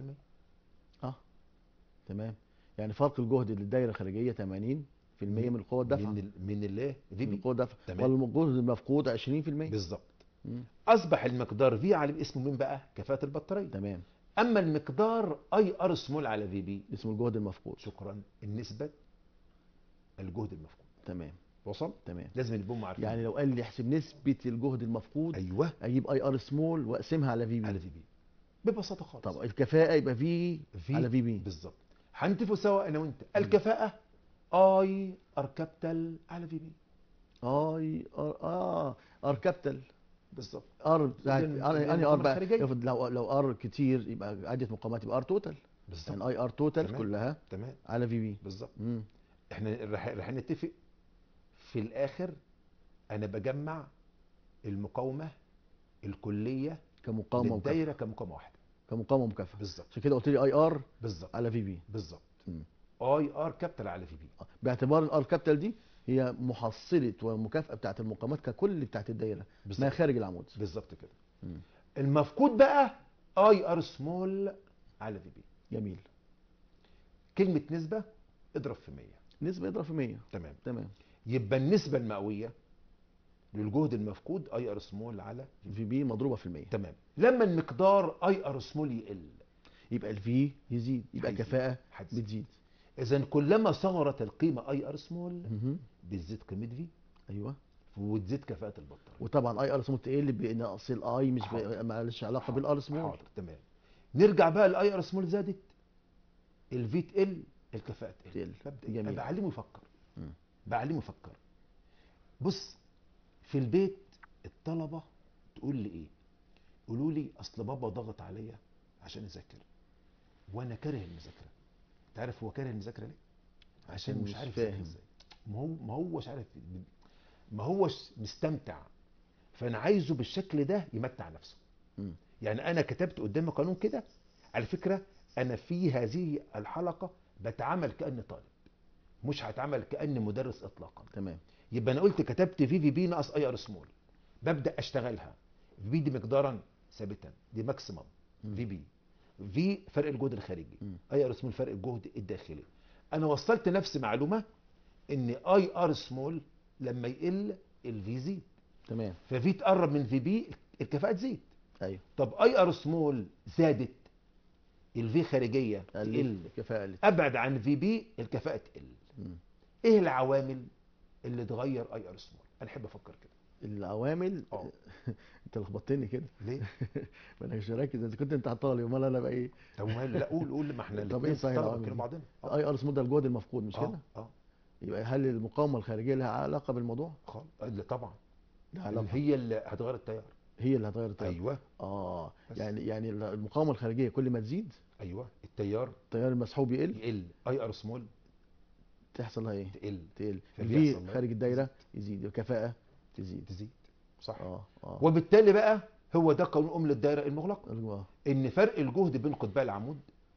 اه تمام يعني فرق الجهد للدايره الخارجيه 80% من القوه الدافعه من ال من الايه في من بي القوه الدافعه تمام. والجهد المفقود 20% بالظبط مم. اصبح المقدار في على اسمه مين بقى كفاءه البطاريه تمام اما المقدار اي ار سمول على في بي اسمه الجهد المفقود شكرا النسبه الجهد المفقود تمام وصل تمام لازم نبقى عارفين يعني لو قال لي احسب نسبه الجهد المفقود ايوه اجيب اي ار سمول واقسمها على في على بي في بي ببساطه خالص طب الكفاءه يبقى في في على في بي بالظبط هنتفق سوا انا وانت الكفاءه اي ار كابيتال على في بي اي ار اه ار كابيتال بالظبط ار بتاعت إذن- ار إذن انهي ار المقاومة بقى الخارجية. افرض لو لو ار كتير يبقى عده مقاومات يبقى ار توتال بالظبط يعني اي ار توتال تمام. كلها تمام على في بي بالظبط مم. احنا راح راح نتفق في الاخر انا بجمع المقاومه الكليه كمقاومه مكافأة للدايره كمقاومه واحده كمقاومه مكافأة بالظبط عشان كده قلت لي اي ار بالظبط على في بي بالظبط مم. اي ار كابيتال على في بي باعتبار الار كابيتال دي هي محصله والمكافاه بتاعت المقاومات ككل بتاعت الدايره ما بالظبط خارج العمود بالظبط كده مم. المفقود بقى اي ار سمول على في بي جميل كلمه نسبه اضرب في 100 نسبه يضرب في 100 تمام تمام يبقى النسبه المئويه للجهد المفقود اي ار سمول على في بي مضروبه في المية تمام لما المقدار اي ار سمول يقل يبقى الفي يزيد يبقى هيزيد. الكفاءه هتزيد. بتزيد اذا كلما صغرت القيمه اي ار سمول مهم. بتزيد قيمه في ايوه وتزيد كفاءه البطاريه وطبعا اي ار سمول تقل بنقص الاي مش ب... حاضر. معلش علاقه بالار سمول حاضر تمام نرجع بقى الاي ار سمول زادت الفي تقل الكفاءه تقل تقل. مبدئيا جميل. أنا بعلمه يفكر مم. بعلمه يفكر بص في البيت الطلبه تقول لي ايه يقولوا لي اصل بابا ضغط عليا عشان اذاكر وانا كاره المذاكره انت عارف هو كاره المذاكره ليه عشان عشان مش مش عارف يذاكر فاهم. ازاي ما هو ما هوش عارف ما هوش مستمتع فانا عايزه بالشكل ده يمتع نفسه مم. يعني انا كتبت قدامي قانون كده على فكره انا في هذه الحلقه بتعامل كاني طالب مش هتعامل كاني مدرس اطلاقا تمام يبقى انا قلت كتبت في في بي ناقص اي ار سمول ببدا اشتغلها في بي دي مقدارا ثابتا دي ماكسيمم مم. في بي في فرق الجهد الخارجي مم. اي ار سمول فرق الجهد الداخلي انا وصلت نفس معلومه ان اي ار سمول لما يقل الفي يزيد تمام ففي تقرب من في بي الكفاءه تزيد ايوه طب اي ار سمول زادت الفي خارجيه قلت تقل الكفاءه قلت ابعد عن في بي الكفاءه تقل مم. ايه العوامل اللي تغير اي ار سمول انا احب افكر كده العوامل اه. انت لخبطتني كده ليه ما انا مش مركز انت كنت انت هطالي امال انا بقى ايه طب وماله لا قول قول ما احنا طب الاتنين ايه صحيح طلبة العوامل كده دي؟ بعضنا اه اي ار سمول ده الجهد المفقود مش اه كده اه يبقى هل المقاومه الخارجيه لها علاقه بالموضوع خالص لا طبعا لها لأن علاقه هي اللي هتغير التيار هي اللي هتغير التيار ايوه اه بس. يعني يعني المقاومه الخارجيه كل ما تزيد ايوه التيار التيار المسحوب يقل يقل اي ار سمول تحصل لها ايه تقل تقل فبيحصل الفي لها خارج الدايره يزيد الكفاءه تزيد تزيد صح اه اه وبالتالي بقى هو ده قانون ام للدائره المغلقه آه. ان فرق الجهد بين قطبي العمود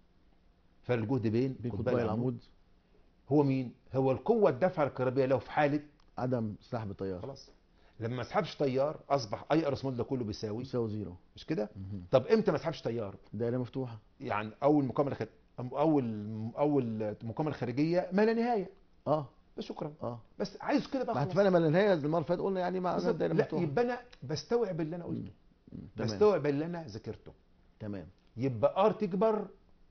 فرق الجهد بين بين قطبي العمود هو مين هو القوه الدافعه الكهربائيه لو في حاله عدم سحب التيار خلاص لما ما اسحبش تيار اصبح اي ار سمول ده كله بيساوي يساوي زيرو مش كده مهم. طب امتى ما اسحبش تيار دايره مفتوحه يعني اول مقاومه خارج اول اول مقاومه خارجيه ما لا نهايه اه بس شكرا اه بس عايز كده بقى ما خلاص. اتفقنا ما النهايه المره اللي فاتت قلنا يعني مع بالظبط. الدايره لا مفتوحه يبقى انا بستوعب اللي انا قلته مم. تمام بستوعب اللي انا ذاكرته تمام يبقى ار تكبر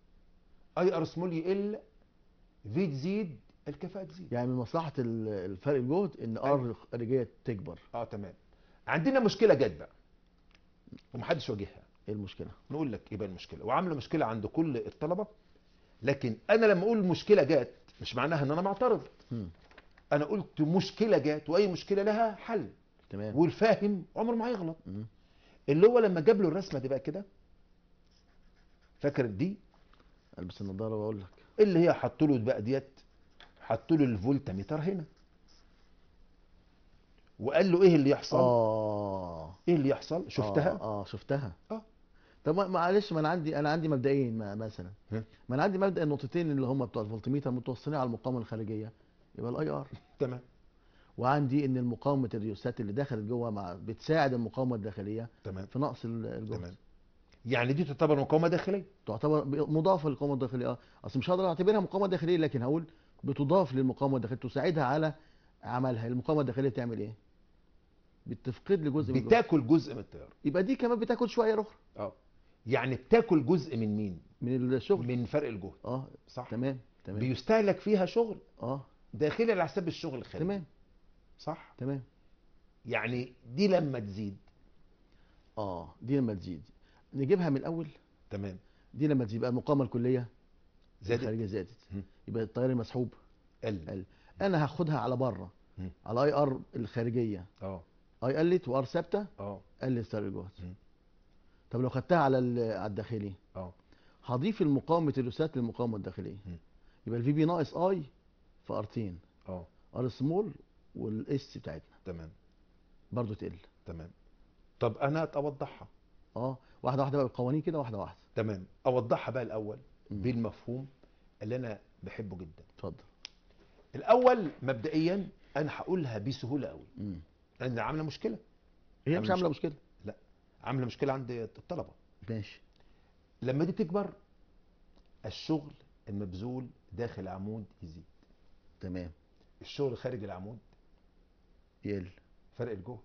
اي ار سمول يقل في تزيد الكفاءه تزيد يعني من مصلحه ال- الفرق الجهد ان ار أيوة. الخارجيه تكبر اه تمام عندنا مشكله جت بقى ومحدش واجهها ايه المشكله نقول لك ايه بقى المشكله وعامله مشكله عند كل الطلبه لكن انا لما اقول مشكله جت مش معناها ان انا معترض مم. انا قلت مشكله جت واي مشكله لها حل تمام والفاهم عمره ما هيغلط مم. اللي هو لما جاب له الرسمه دي بقى كده فاكر دي البس النضاره واقول لك اللي هي حط له بقى ديت حط له الفولتميتر هنا وقال له ايه اللي يحصل اه ايه اللي يحصل شفتها اه, آه شفتها اه طب ما- معلش ما انا عندي انا عندي مبدئين ما- مثلا ها؟ ما انا عندي مبدا النقطتين اللي هم بتوع الفولتميتر متوصلين على المقاومه الخارجيه يبقى الاي ار تمام وعندي ان المقاومه الريوسات اللي دخلت جوه مع بتساعد المقاومه الداخليه تمام في نقص ال- الجهد تمام يعني دي تعتبر مقاومه داخليه تعتبر ب- مضافه للمقاومه الداخليه اه اصل مش هقدر اعتبرها مقاومه داخليه لكن هقول بتضاف للمقاومه الداخليه تساعدها على عملها المقاومه الداخليه تعمل ايه بتفقد لي جزء من الجهد بتاكل جزء من التيار يبقى دي كمان بتاكل شويه اخرى اه يعني بتاكل جزء من مين من الشغل من فرق الجهد اه صح تمام تمام بيستهلك فيها شغل اه داخلي على حساب الشغل الخارجي تمام صح تمام يعني دي لما تزيد اه دي لما تزيد نجيبها من الاول تمام دي لما تزيد يبقى المقاومه الكليه زادت الخارجيه زادت مم. يبقى التيار المسحوب قل قل انا هاخدها على بره مم. على اي ار الخارجيه اه اي قلت وار ثابته اه قلت تيار الجهد مم. طب لو خدتها على ال- على الداخلي اه هضيف المقاومه الريوسات للمقاومه الداخليه مم. يبقى الفي بي ناقص اي في ارتين اه ار سمول والاس بتاعتنا تمام برضو تقل تمام طب انا اوضحها اه واحده واحده بقى بالقوانين كده واحده واحده تمام اوضحها بقى الاول مم. بالمفهوم اللي انا بحبه جدا اتفضل الاول مبدئيا انا هقولها بسهوله قوي مم. لان عامله مشكله هي عاملة مش عامله مشكله عامله مشكله عند الطلبه ماشي لما دي تكبر الشغل المبذول داخل العمود يزيد تمام الشغل خارج العمود يقل فرق الجهد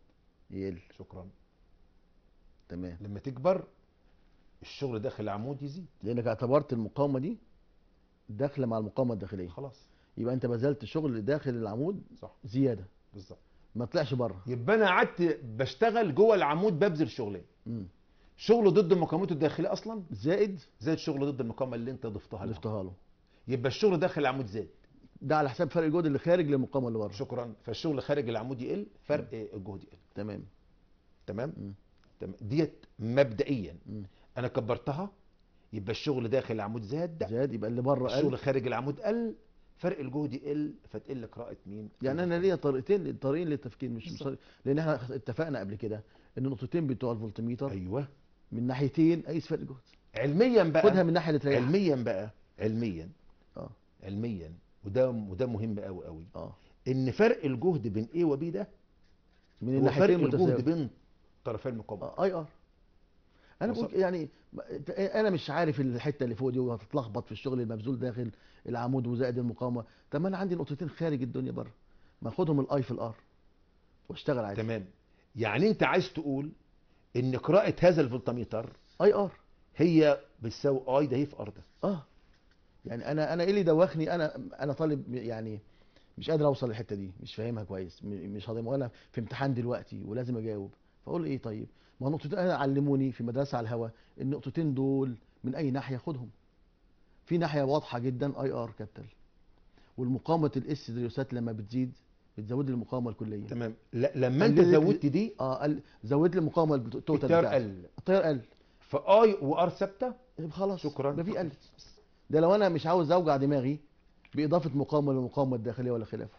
يقل شكرا تمام لما تكبر الشغل داخل العمود يزيد لانك اعتبرت المقاومه دي داخله مع المقاومه الداخليه خلاص يبقى انت بذلت شغل داخل العمود صح زياده بالظبط ما طلعش بره يبقى انا قعدت بشتغل جوه العمود ببذل شغلين مم. شغل ضد مقاومته الداخليه اصلا زائد زائد شغل ضد المقاومه اللي انت ضفتها له ضفتها له يبقى الشغل داخل العمود زاد ده على حساب فرق الجهد اللي خارج للمقاومه اللي بره شكرا فالشغل خارج العمود يقل فرق الجهد يقل تمام تمام مم. تمام ديت مبدئيا مم. انا كبرتها يبقى الشغل داخل العمود زاد زاد يبقى اللي بره الشغل قل خارج العمود قل فرق الجهد يقل فتقل قراءه مين يعني انا ليا طريقتين طريقين للتفكير مش مش بالظبط. طريق- لان احنا اتفقنا قبل كده ان النقطتين بتوع الفولتميتر ايوه من ناحيتين قيس فرق الجهد علميا بقى خدها من الناحيه اللي تريحك علميا بقى علميا اه علميا وده وده مهم قوي قوي اه ان فرق الجهد بين ايه وبي ده من هو فرق الناحيتين الجهد متساوي بين طرفي المقاومه آه، اي ار انا وصل. بقول يعني انا مش عارف الحته اللي فوق دي وهتتلخبط في الشغل المبذول داخل العمود وزائد المقاومه طب ما انا عندي نقطتين خارج الدنيا بره ما اخدهم الاي في الار واشتغل عادي تمام يعني انت عايز تقول ان قراءه هذا الفولتميتر اي ار هي بتساوي اي ده هي في ار ده اه يعني انا انا ايه اللي دوخني انا انا طالب يعني مش قادر اوصل للحته دي مش فاهمها كويس م- مش هضم وانا في امتحان دلوقتي ولازم اجاوب فاقول ايه طيب ما هو نقطتين انا علموني في مدرسه على الهوا النقطتين دول من اي ناحيه خدهم في ناحيه واضحه جدا اي ار كابيتال والمقاومه الاس دريوسات لما بتزيد بتزود لي المقاومه الكليه تمام لا لما انت قللت لي- زودت دي اه قل زود لي المقاومه البت- التوتال التيار بتاعتي قل التيار قل فاي وار ثابته يبقى خلاص شكرا ما في قلت ده لو انا مش عاوز اوجع دماغي باضافه مقاومه للمقاومه الداخليه ولا خلافه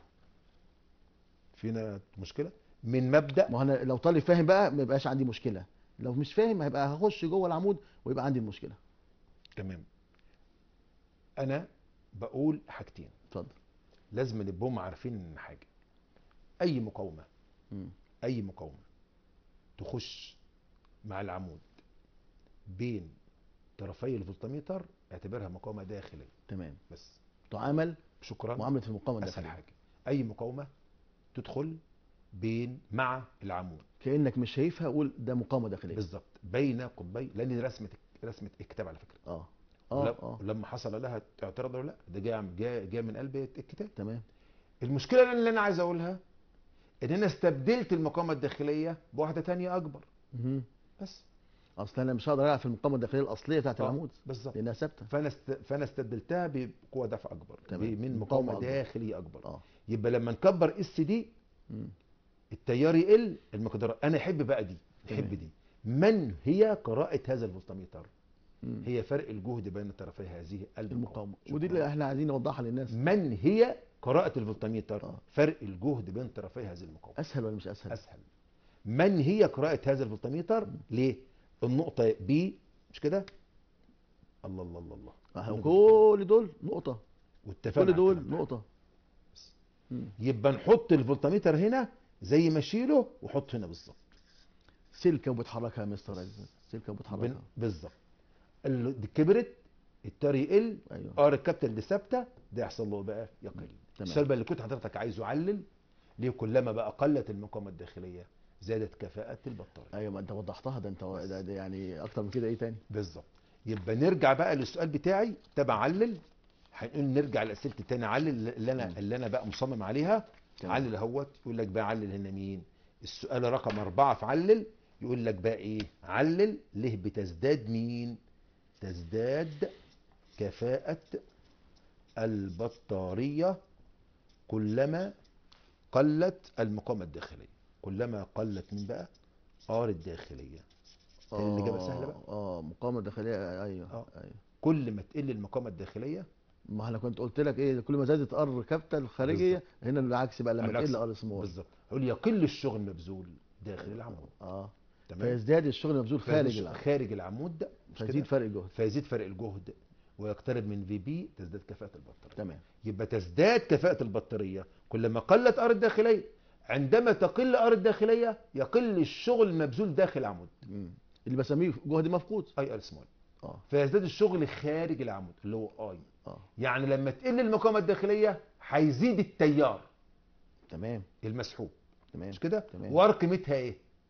فينا مشكله من مبدا ما هو انا لو طالب فاهم بقى ما يبقاش عندي مشكله لو مش فاهم هيبقى هخش جوه العمود ويبقى عندي المشكله تمام انا بقول حاجتين اتفضل لازم نبقوا عارفين حاجه اي مقاومه مم. اي مقاومه تخش مع العمود بين طرفي الفولتميتر اعتبرها مقاومه داخليه تمام بس تعامل شكرا معامله المقاومه اسهل الداخليه حاجه اي مقاومه تدخل بين مع العمود كانك مش شايفها قول ده مقاومه داخليه بالظبط بين قطبي لان دي رسمه رسمه الكتاب على فكره اه ولم- اه اه ولما حصل لها اعتراض ولا لا ده جاء جاء جاء من قلب الكتاب تمام المشكله اللي انا عايز اقولها ان انا استبدلت المقاومه الداخليه بواحده تانية اكبر مهم. بس اصل انا مش هقدر العب في المقاومه الداخليه الاصليه بتاعت آه، العمود بالظبط لانها ثابته فانا است... فانا استبدلتها بقوه دفع اكبر تمام. من مقاومة مقاومه أكبر. داخليه اكبر اه يبقى لما نكبر اس دي مم. التيار يقل المقدار انا احب بقى دي تمام. احب دي من هي قراءه هذا الفولتميتر مم. هي فرق الجهد بين طرفي هذه المقاومه شكراً. ودي اللي احنا عايزين نوضحها للناس من هي قراءه الفولتميتر آه. فرق الجهد بين طرفي هذه المقاومه اسهل ولا مش اسهل اسهل من هي قراءه هذا الفولتميتر ليه النقطه بي مش كده الله الله الله الله آه، كل دول نقطه واتفقنا كل على دول الكلام ده. نقطه مم. يبقى نحط الفولتميتر هنا زي ما اشيله وحط هنا بالظبط سلكه وبتحركها يا مستر عزت سلكه بن- وبتحركها بالظبط ال- دي كبرت التيار يقل ايوه ار الكابتن اللي ثابته ده يحصل له بقى يقل تمام. السؤال بقى اللي كنت حضرتك عايزه علل ليه كلما بقى قلت المقاومه الداخليه زادت كفاءه البطاريه ايوه ما انت وضحتها ده انت ده, ده يعني اكتر من كده ايه تاني بالظبط يبقى نرجع بقى للسؤال بتاعي تبع علل هنقول نرجع لاسئلتي تاني علل اللي انا مم. اللي انا بقى مصمم عليها تمام. علل اهوت يقول لك بقى علل هنا مين السؤال رقم أربعة في علل يقول لك بقى ايه علل ليه بتزداد مين تزداد كفاءة البطارية كلما قلت المقاومة الداخلية كلما قلت من بقى ار الداخلية تاني الإجابة سهلة بقى اه مقاومه داخليه ايوه آه. ايوه كل ما تقل المقاومة الداخلية ما انا كنت قلت لك ايه كل ما زادت ار كابيتال الخارجيه هنا العكس بقى لما العكس. تقل ار سمول بالظبط يقول يقل الشغل مبذول داخل العمود اه تمام فيزداد الشغل المبذول خارج فيزيد العمود خارج العمود ده مش فيزيد كده؟ فرق الجهد فيزيد فرق الجهد ويقترب من في بي تزداد كفاءة البطارية تمام يبقى تزداد كفاءة البطارية كلما قلت ار الداخلية عندما تقل ار الداخلية يقل الشغل المبذول داخل العمود مم. اللي بسميه جهد مفقود اي ار سمول اه فيزداد الشغل خارج العمود اللي هو اي اه يعني لما تقل المقاومة الداخلية هيزيد التيار تمام المسحوب تمام مش كده تمام. وار قيمتها ايه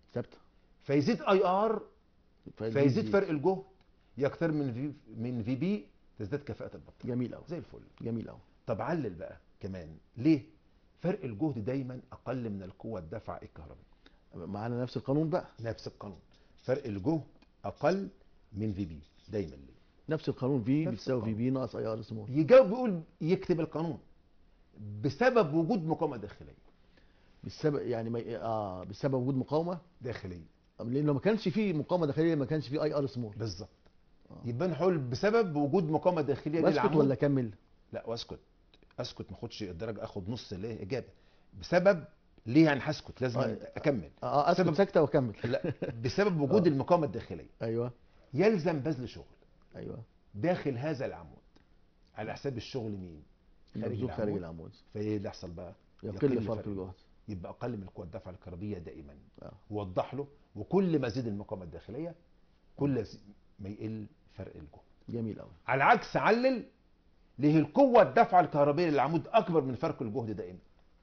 ثابته فيزيد اي ار فيزيد فيزيد دي. فرق الجهد يكثر من في من في بي تزداد كفاءه البطاريه جميل قوي زي الفل جميل قوي طب علل بقى كمان ليه فرق الجهد دايما اقل من القوه الدفع الكهربائيه معانا نفس القانون بقى نفس القانون فرق الجهد اقل من في بي دايما ليه نفس القانون في نفس بتساوي في القانون. بي ناقص اي ار سمول يجاوب بيقول يكتب القانون بسبب وجود مقاومه داخليه بالسبب يعني ما اه بسبب وجود مقاومه داخليه لان لو ما كانش فيه مقاومه داخليه ما كانش فيه اي ار سمول بالظبط آه. يبقى نقول بسبب وجود مقاومه داخليه واسكت للعمود ولا اكمل لا واسكت اسكت ما اخدش الدرجه اخد نص ليه اجابه بسبب ليه يعني هسكت لازم آه. اكمل اه اسكت سبب- ساكته واكمل لا بسبب وجود آه. المقاومه الداخليه ايوه يلزم بذل شغل ايوه داخل هذا العمود على حساب الشغل مين خارج مبذول خارج العمود. العمود فايه اللي يحصل بقى يقل فرق الجهد يبقى اقل من قوه الدفع الكهربيه دائما آه. وضح له وكل ما زيد المقاومه الداخليه كل ما يقل فرق الجهد جميل قوي على العكس علل ليه القوه الدفع الكهربيه للعمود اكبر من فرق الجهد دائما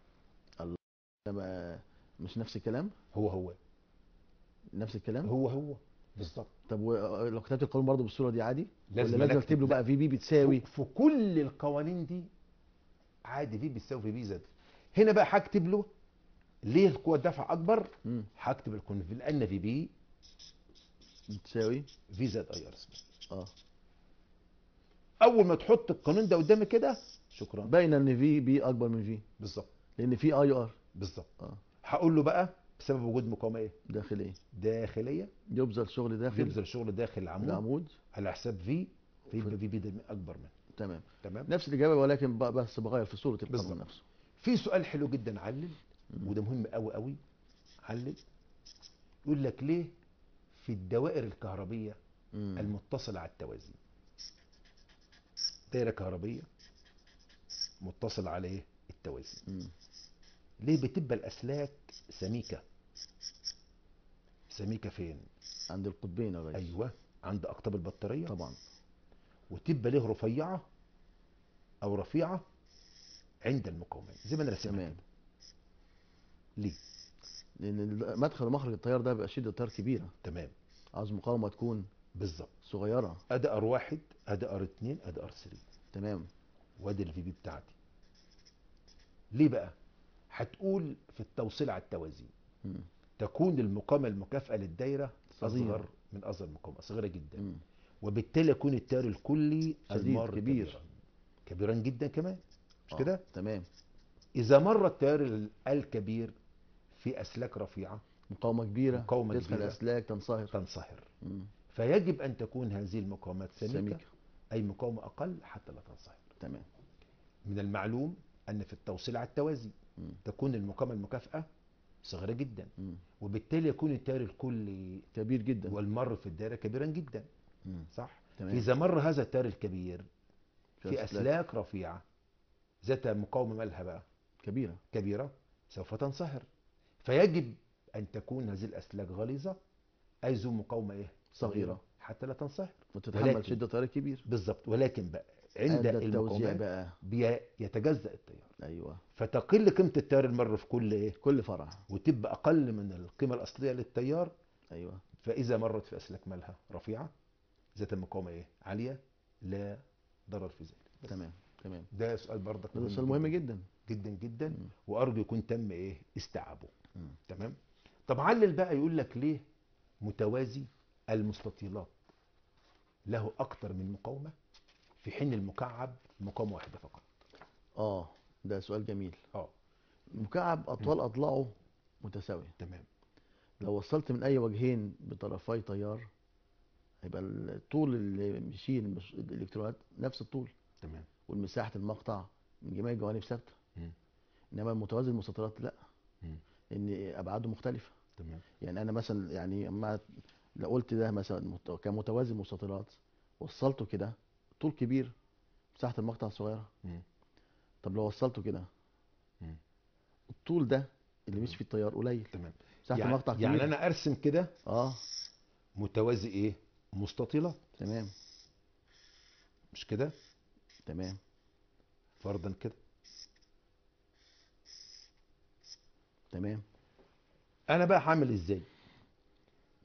لما مش نفس الكلام هو هو نفس الكلام هو هو بالظبط طب و- لو كتبت القانون برضه بالصوره دي عادي لازم ولا لازم أكتب- اكتب له لا. بقى في بي بتساوي في كل القوانين دي عادي في بيساوي في بي زد هنا بقى هكتب له ليه القوه الدفع اكبر مم. هكتب الكون لان في بي بتساوي في زد اي ار اه اول ما تحط القانون ده قدامي كده شكرا باين ان في بي اكبر من في بالظبط لان في اي ار بالظبط اه هقول له بقى بسبب وجود مقاومه ايه داخليه داخليه يبذل شغل داخل يبذل شغل داخل العمود العمود على حساب في فيبقى في بي ده اكبر منه تمام تمام نفس الاجابه ولكن بقى بس بغير في صوره القانون بالظبط. نفسه في سؤال حلو جدا علل مم. وده مهم قوي قوي علل يقول لك ليه في الدوائر الكهربيه مم. المتصله على التوازي دايره كهربيه متصله على ايه التوازي مم. ليه بتبقى الاسلاك سميكه سميكه فين عند القطبين يا ريس ايوه عند اقطاب البطاريه طبعا وتبقى ليه رفيعه او رفيعه عند المقاومات زي ما انا رسمها تمام كده. ليه لان ال- مدخل ومخرج التيار ده بيبقى شده تيار كبيره تمام عاوز مقاومه تكون بالظبط صغيره ادي ار واحد ادي ار اتنين ادي ار 3 تمام وادي الفي بي بتاعتي ليه بقى هتقول في التوصيل على التوازي مم. تكون المقاومه المكافئه للدايره صغيرة. اصغر من اصغر مقاومه صغيره جدا مم. وبالتالي يكون التيار الكلي شديد، المار كبير. كبيرا كبيرا جدا كمان مش آه، كده تمام اذا مر التيار ال- الكبير في اسلاك رفيعه مقاومه كبيره مقاومة تدخل كبيرة. اسلاك تنصهر تنصهر مم. فيجب ان تكون هذه المقاومات سميكه, سميكه اي مقاومه اقل حتى لا تنصهر تمام من المعلوم ان في التوصيل على التوازي مم. تكون المقاومه المكافئه صغيره جدا مم. وبالتالي يكون التيار الكلي كبير جدا والمر في الدائره كبيرا جدا مم. صح تمام اذا مر هذا التيار الكبير في في اسلاك رفيعه ذات مقاومه مالها بقى كبيره كبيره سوف تنصهر فيجب ان تكون هذه الاسلاك غليظه اي ذو مقاومه ايه صغيره حتى لا تنصهر وتتحمل ولكن- شده تيار كبير بالظبط ولكن بقى عند عند التوزيع المقاومات بقى بي- يتجزأ التيار ايوه فتقل قيمه التيار المر في كل ايه كل فرع وتبقى اقل من القيمه الاصليه للتيار ايوه فاذا مرت في اسلاك مالها رفيعه ذات المقاومه ايه عاليه لا ضرر في ذلك بس. تمام تمام ده سؤال برضك ده سؤال مهم جدا جدا جدا مم. وارجو يكون تم ايه استيعابه مم. تمام طب علل بقى يقول لك ليه متوازي المستطيلات له اكتر من مقاومه في حين المكعب مقاومه واحده فقط اه ده سؤال جميل اه مكعب اطوال اضلاعه متساويه تمام لو وصلت من اي وجهين بطرفي تيار هيبقى الطول اللي بيشيل المش- الالكترونات نفس الطول تمام والمساحه المقطع من جميع الجوانب ثابته مم. انما المتوازي المستطيلات لا مم. لان ابعاده مختلفه تمام يعني انا مثلا يعني اما لو قلت ده مثلا مت- كمتوازي مستطيلات وصلته كده طول كبير مساحه المقطع صغيره مم. طب لو وصلته كده مم. الطول ده اللي مش فيه التيار قليل تمام مساحه يعني, المقطع كبيره يعني انا ارسم كده اه متوازي ايه مستطيلات تمام مش كده تمام فرضا كده تمام انا بقى هعمل ازاي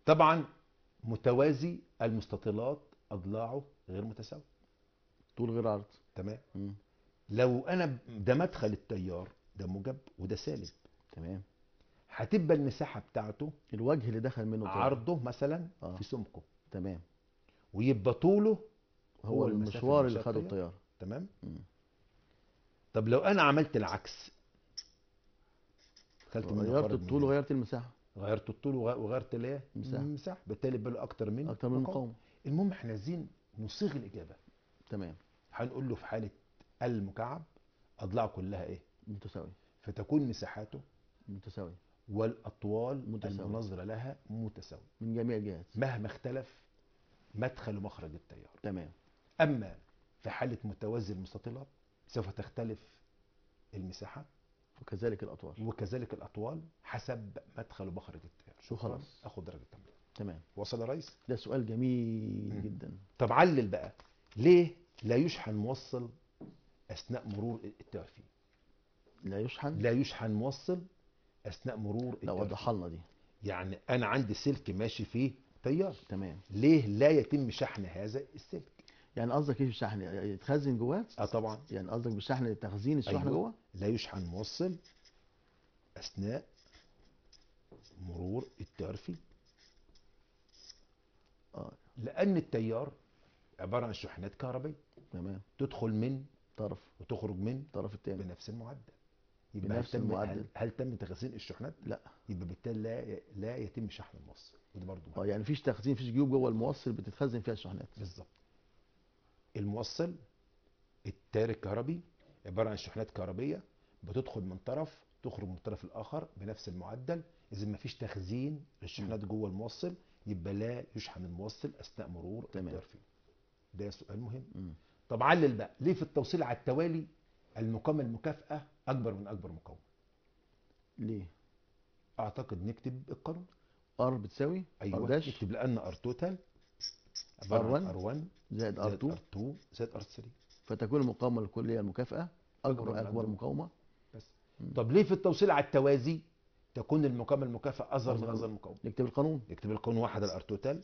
طبعا متوازي المستطيلات اضلاعه غير متساوي طول غير عرض تمام مم. لو انا ده مدخل التيار ده موجب وده سالب تمام هتبقى المساحه بتاعته الوجه اللي دخل منه التيار. عرضه مثلا آه. في سمكه تمام ويبقى طوله هو هو المسافة المشوار اللي اللي مشاها خده التيار. التيار تمام مم. طب لو انا عملت العكس دخلت من غيرت خارج الطول من- وغيرت المساحه غيرت الطول وغ- وغيرت الايه المساحة. المساحه بالتالي بقى له اكتر من اكتر من مقاومة. مقاومه المهم احنا عايزين نصيغ الاجابه تمام هنقول له في حاله المكعب اضلاعه كلها ايه متساوي فتكون مساحاته متساوي والاطوال متساوية. المناظره لها متساويه من جميع الجهات مهما اختلف مدخل ومخرج التيار تمام اما في حاله متوازي المستطيلات سوف تختلف المساحه وكذلك الاطوال وكذلك الاطوال حسب مدخل ومخرج التيار شكرا خلاص. اخد درجه تمام تمام وصل يا ريس ده سؤال جميل مم. جدا طب علل بقى ليه لا يشحن موصل اثناء مرور التيار فيه لا يشحن لا يشحن موصل اثناء مرور لا التيار فيه. وضحها لنا دي يعني انا عندي سلك ماشي فيه تيار تمام ليه لا يتم شحن هذا السلك يعني قصدك ايه الشحن يتخزن جواه اه طبعا يعني قصدك بالشحن تخزين الشحن أيوة. جوه لا يشحن موصل اثناء مرور التيار فيه اه لان التيار عباره عن شحنات كهربائيه تمام تدخل من طرف وتخرج من الطرف الثاني بنفس المعدل يبقى هل بنفس تم المعدل. هل, هل تم تخزين الشحنات؟ لا يبقى بالتالي لا لا يتم شحن الموصل ودي برضه اه يعني مفيش تخزين مفيش جيوب جوه الموصل بتتخزن فيها الشحنات بالظبط الموصل التيار الكهربي عباره عن شحنات كهربيه بتدخل من طرف تخرج من الطرف الاخر بنفس المعدل اذا ما فيش تخزين للشحنات جوه الموصل يبقى لا يشحن الموصل اثناء مرور تمام. التيار فيه ده سؤال مهم مم. طب علل بقى ليه في التوصيل على التوالي المقاومه المكافاه اكبر من اكبر مقاومه ليه اعتقد نكتب القانون ار بتساوي ايوه ار داش نكتب لان ار توتال عباره عن R1 ار 1 زائد ار زائد 2 ار 2 زائد ار 3 فتكون المقاومه الكليه المكافاه أكبر اكبر من اكبر أكبر. مقاومه بس مم. طب ليه في التوصيل على التوازي تكون المقاومه المكافاه اصغر من أصغر. اصغر المقاومه نكتب القانون نكتب القانون 1 على ار توتال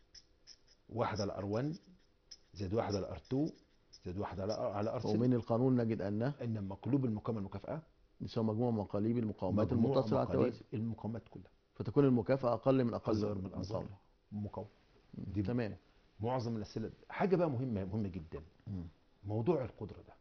1 على ار 1 زائد 1 على ار 2 زائد 1 على على ار 3 ومن القانون نجد ان ان مقلوب المقاومه المكافاه يساوي مجموع مقاليب المقاومات مجموع المتصله على مقاليب التوازي المقاومات كلها فتكون المكافاه اقل من اقل اصغر من اصغر مقاومة. مقاومه مم. دي تمام معظم الاسئله حاجه بقى مهمه مهمه جدا مم. موضوع القدره ده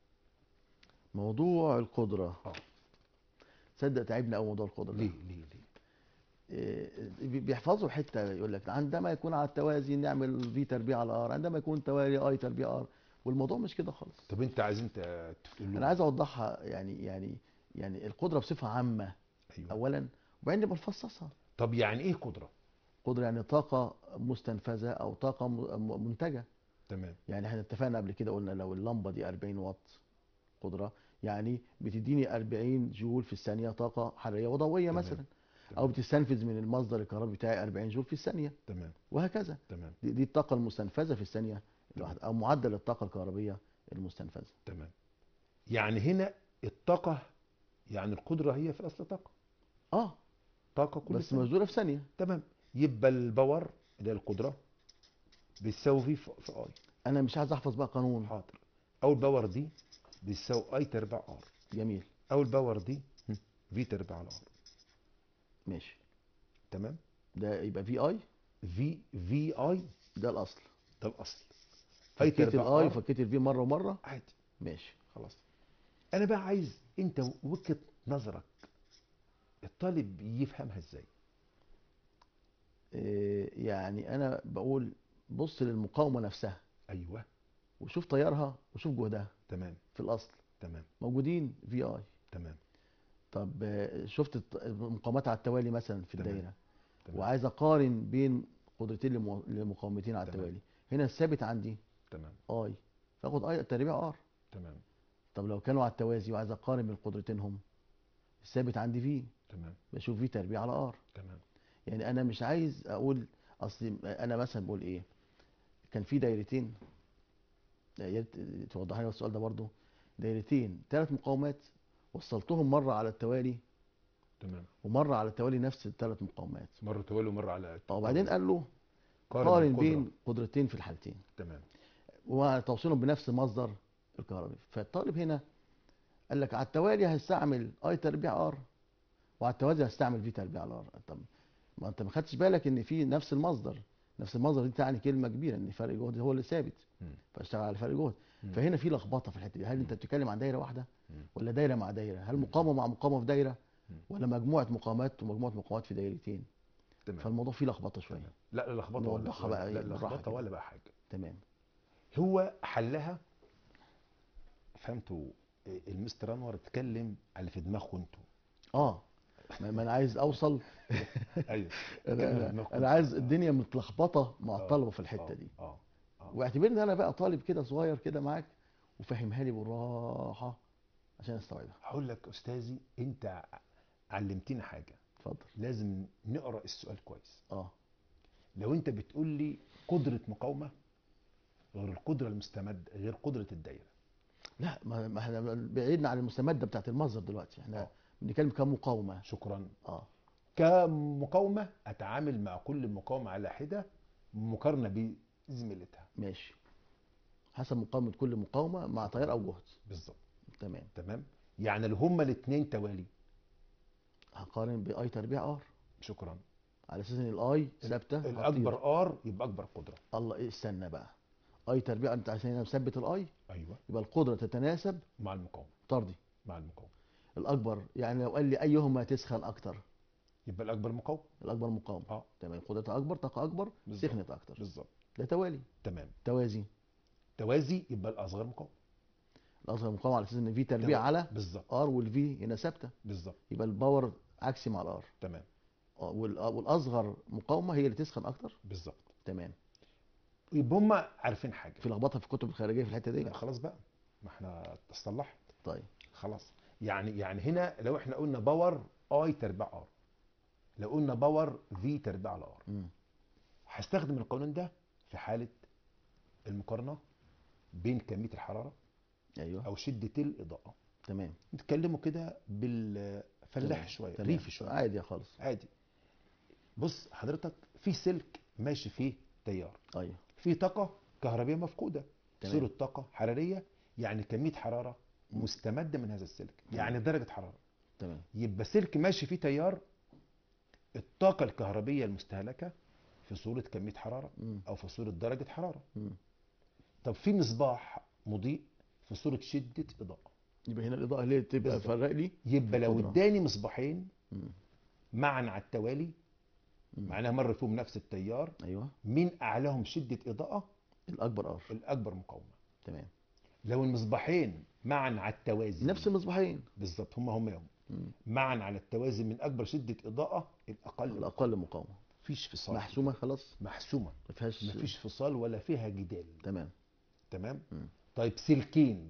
موضوع القدره اه تصدق تعبنا قوي موضوع القدره ده. ليه ليه ليه إيه، بي- بيحفظوا حته يقول لك عندما يكون على التوازي نعمل في تربيع على ار عندما يكون توالي اي تربيع ار والموضوع مش كده خالص طب انت عايز انت تقول له انا عايز اوضحها يعني يعني يعني القدره بصفه عامه ايوه اولا وبعدين بنفصصها طب يعني ايه قدره قدره يعني طاقه مستنفذه او طاقه م- م- منتجه تمام يعني احنا اتفقنا قبل كده قلنا لو اللمبه دي 40 واط قدره يعني بتديني 40 جول في الثانيه طاقه حراريه وضوئيه تمام. مثلا او تمام. بتستنفذ من المصدر الكهربي بتاعي 40 جول في الثانيه تمام وهكذا تمام دي, دي الطاقه المستنفذه في الثانيه الواحده او معدل الطاقه الكهربيه المستنفذه تمام يعني هنا الطاقه يعني القدره هي في الاصل طاقه اه طاقه كل بس ثانية. مبذوله في ثانيه تمام يبقى الباور اللي هي القدره بتساوي في في في اي انا مش عايز احفظ بقى قانون حاضر او الباور دي بتساوي اي تربع ار جميل او الباور دي في تربع على ار ماشي تمام ده يبقى في اي في في اي ده الاصل ده الاصل اي فكيت تربع الاي ار وفكيت الفي مره ومره عادي ماشي خلاص انا بقى عايز انت وجهه نظرك الطالب يفهمها ازاي إيه يعني انا بقول بص للمقاومه نفسها ايوه وشوف تيارها وشوف جهدها تمام في الاصل تمام موجودين في اي تمام طب آه، شفت الت- المقاومات على التوالي مثلا في تمام. الدايره تمام وعايز اقارن بين قدرتين لمو- لمقاومتين على تمام. التوالي هنا الثابت عندي تمام اي فاخد اي تربيع ار تمام طب لو كانوا على التوازي وعايز اقارن بين قدرتينهم الثابت عندي في تمام بشوف في تربيع على ار تمام يعني انا مش عايز اقول اصل انا مثلا بقول ايه كان في دايرتين يا ريت توضح لي السؤال ده برضو دايرتين ثلاث مقاومات وصلتهم مره على التوالي تمام ومره على التوالي نفس الثلاث مقاومات مره توالي ومره على وبعدين قال له قارن, قارن القدرة. بين قدرتين في الحالتين تمام وتوصيلهم بنفس مصدر الكهربي فالطالب هنا قال لك على التوالي هستعمل اي تربيع ار وعلى التوازي هستعمل في تربيع ار طب ما انت ما خدتش بالك ان في نفس المصدر نفس المصدر دي تعني كلمه كبيره ان فرق جهد هو اللي ثابت مم. فاشتغل على فرق جهد مم. فهنا في لخبطه في الحته دي هل انت بتتكلم عن دايره واحده مم. ولا دايره مع دايره هل مقاومه مع مقاومه في دايره مم. ولا مجموعه مقاومات ومجموعه مقاومات في دايرتين تمام فالموضوع فيه لخبطه شويه تمام. لا لا لخبطه ولا نوضحها ولا- بقى لا إيه بالراحة لخبطه كده. ولا بقى حاجه تمام هو حلها فهمتوا إيه، المستر انور اتكلم على اللي في دماغكم انتوا اه ما ما انا عايز اوصل ايوه اتكلم على انا, دماغكم أنا عايز الدنيا متلخبطه مع آه، الطلبه في الحته آه، دي اه اه واعتبرني انا بقى طالب كده صغير كده معاك وفهمها لي بالراحه عشان استوعبها هقول لك استاذي انت ع- علمتني حاجه اتفضل لازم نقرا السؤال كويس اه لو انت بتقول لي قدره مقاومه غير القدره المستمد غير قدره الدايره لا ما ما احنا بعيدنا عن المستمده بتاعت المصدر دلوقتي احنا آه. بنتكلم كمقاومه شكرا اه كمقاومه اتعامل مع كل مقاومه على حده مقارنه بزميلتها ماشي حسب مقاومه كل مقاومه مع تيار او جهد بالظبط تمام تمام يعني لو هما الاثنين توالي هقارن باي تربيع ار شكرا على اساس ان الاي ثابته هطير. الاكبر ار يبقى اكبر قدره الله إيه استنى بقى اي تربيع انت عشان انا مثبت الاي ايوه يبقى القدره تتناسب مع المقاومه طردي مع المقاومه الاكبر يعني لو قال لي ايهما تسخن اكتر يبقى الاكبر مقاومه الاكبر مقاومه اه تمام قدرتها اكبر طاقه اكبر بالظبط. سخنت اكتر بالظبط ده توالي تمام توازي توازي يبقى الاصغر مقاومه الاصغر مقاومه على اساس ان في تربيع تمام. على بالظبط ار والفي هنا ثابته بالظبط يبقى الباور عكسي مع الار تمام آه، وال- آه، والاصغر مقاومه هي اللي تسخن اكتر بالظبط تمام يبقى هم عارفين حاجه في لخبطه في الكتب الخارجيه في الحته دي لا خلاص بقى ما احنا تصلحت طيب خلاص يعني يعني هنا لو احنا قلنا باور اي تربيع ار لو قلنا باور في تربيع على ار مم. هستخدم القانون ده في حاله المقارنه بين كميه الحراره ايوه او شده الاضاءه تمام نتكلموا كده بالفلاح تمام. شويه تمام. ريفي شويه عادي خالص عادي بص حضرتك في سلك ماشي فيه تيار ايوه في طاقه كهربيه مفقوده تمام. صوره طاقه حراريه يعني كميه حراره مستمده من هذا السلك يعني درجه حراره تمام يبقى سلك ماشي فيه تيار الطاقه الكهربيه المستهلكه في صوره كميه حراره مم. او في صوره درجه حراره مم. طب في مصباح مضيء في صوره شده اضاءه يبقى هنا الاضاءه اللي تبقى بالظبط. فرق لي يبقى لو القدرة. اداني مصباحين مم. معا على التوالي مم. معناها مر فيهم نفس التيار ايوه مين اعلاهم شده اضاءه الاكبر ار الاكبر مقاومه تمام لو المصباحين معا على التوازي نفس المصباحين بالظبط هم هم هم مم. معا على التوازي من اكبر شده اضاءه الاقل الاقل مقاومه مفيش فصال محسومه خلاص محسومه ما فيهاش مفيش فصال ولا فيها جدال تمام تمام مم. طيب سلكين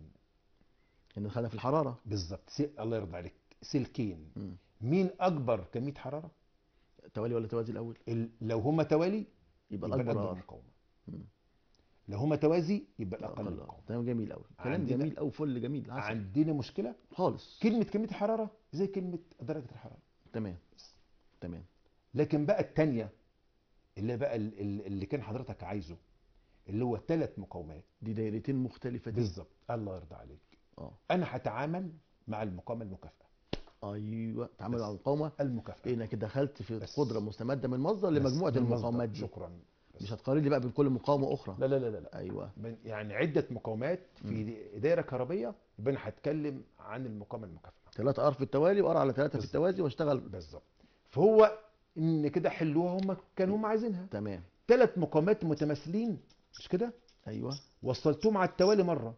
ان دخلنا في الحراره بالظبط س... الله يرضى عليك سلكين مم. مين اكبر كميه حراره توالي ولا توازي الاول ال... لو هما توالي يبقى يبقى الاكبر الاكبر ار مقاومه مم. لو هما توازي يبقى الاقل الاقل ار مقاومه تمام جميل قوي كلام عندنا- جميل قوي فل جميل عسل عندنا مشكله خالص كلمه كميه الحراره زي كلمه درجه الحراره تمام تمام لكن بقى التانية اللي بقى ال- ال- اللي كان حضرتك عايزه اللي هو ثلاث مقاومات دي دايرتين مختلفه دي بالظبط الله يرضى عليك اه انا هتعامل مع المقاومه المكافئه ايوه تعامل بس. على المقاومه المكافئه انك دخلت في بس. قدره مستمده من مصدر بس لمجموعه بالمصدر. المقاومات دي شكرا بس. مش هتقارن لي بقى بين كل مقاومه اخرى لا لا لا لا, لا. ايوه بين- يعني عده مقاومات في دايره كهربيه يبقى انا هتكلم عن المقاومه المكافئه 3 ار في التوالي وار على 3 في بالظبط. التوازي واشتغل بالظبط فهو ان كده حلوها هم كانوا هم عايزينها تمام ثلاث مقاومات متماثلين مش كده ايوه وصلتهم على التوالي مره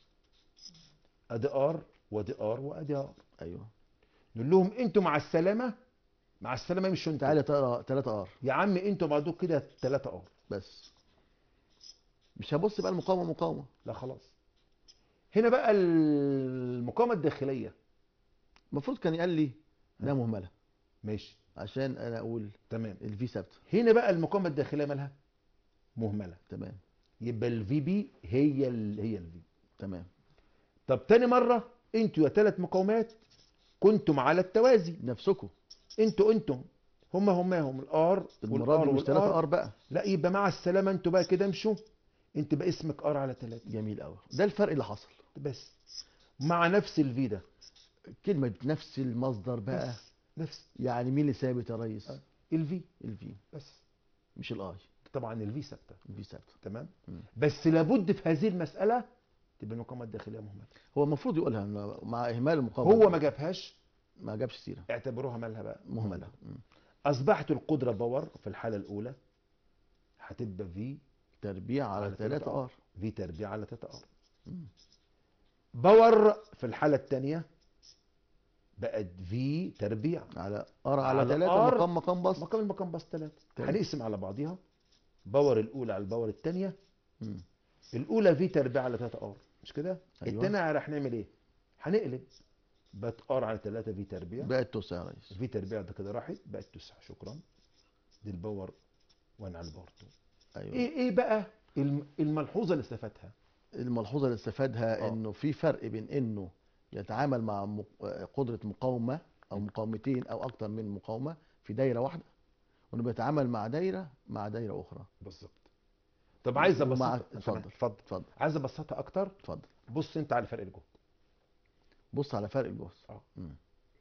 ادي ار وادي ار وادي ار ايوه نقول لهم انتوا مع السلامه مع السلامه مش انتوا تعالى تقرا 3 ار يا عم انتوا بعضكم كده 3 ار بس مش هبص بقى المقاومه مقاومه لا خلاص هنا بقى المقاومه الداخليه المفروض كان يقال لي ده مهمله ماشي عشان انا اقول تمام الفي ثابته هنا بقى المقاومه الداخليه مالها مهمله تمام يبقى الفي بي هي ال هي الفي تمام طب تاني مره انتوا يا ثلاث مقاومات كنتم على التوازي نفسكم انتوا انتم هما هماهم الار المره والار دي مش 3 والار ار بقى لا يبقى مع السلامه انتوا بقى كده امشوا انت بقى اسمك ار على ثلاثة جميل قوي ده الفرق اللي حصل بس مع نفس الفي ده كلمه نفس المصدر بقى بس نفس يعني مين اللي ثابت يا ريس آه. الفي الفي بس مش الاي طبعا الفي ثابته الفي ثابته تمام مم. بس لابد في هذه المساله تبقى المقاومه الداخليه مهمه هو المفروض يقولها إنه مع اهمال المقاومه هو ما جابهاش ما جابش سيره اعتبروها مالها بقى مهمله مم. اصبحت القدره باور في الحاله الاولى هتبقى في تربيع على على 3 تلاتة ار في تربيع على 3 ار مم. باور في الحاله الثانيه بقت في تربيع على ار على على 3 R مقام مقام بسط مقام المقام بس 3 تمام. هنقسم على بعضيها باور الاولى على الباور الثانيه مم. الاولى في تربيع على 3 ار مش كده أيوة. الثانيه راح نعمل ايه هنقلب بقت ار على 3 في تربيع بقت توسع يا ريس في تربيع ده كده راحت بقت 9 شكرا دي الباور 1 على الباور 2 ايوه ايه ايه بقى الم- الملحوظه اللي استفادها الملحوظه اللي استفادها آه. انه في فرق بين انه يتعامل مع مق- قدره مقاومه او مقاومتين او اكتر من مقاومه في دايره واحده وانه بيتعامل مع دايره مع دايره اخرى بالظبط طب عايز ومع- ابسطها اتفضل. تمام، اتفضل اتفضل عايز ابسطها اكتر اتفضل بص انت على فرق الجهد بص على فرق الجهد اه. مم.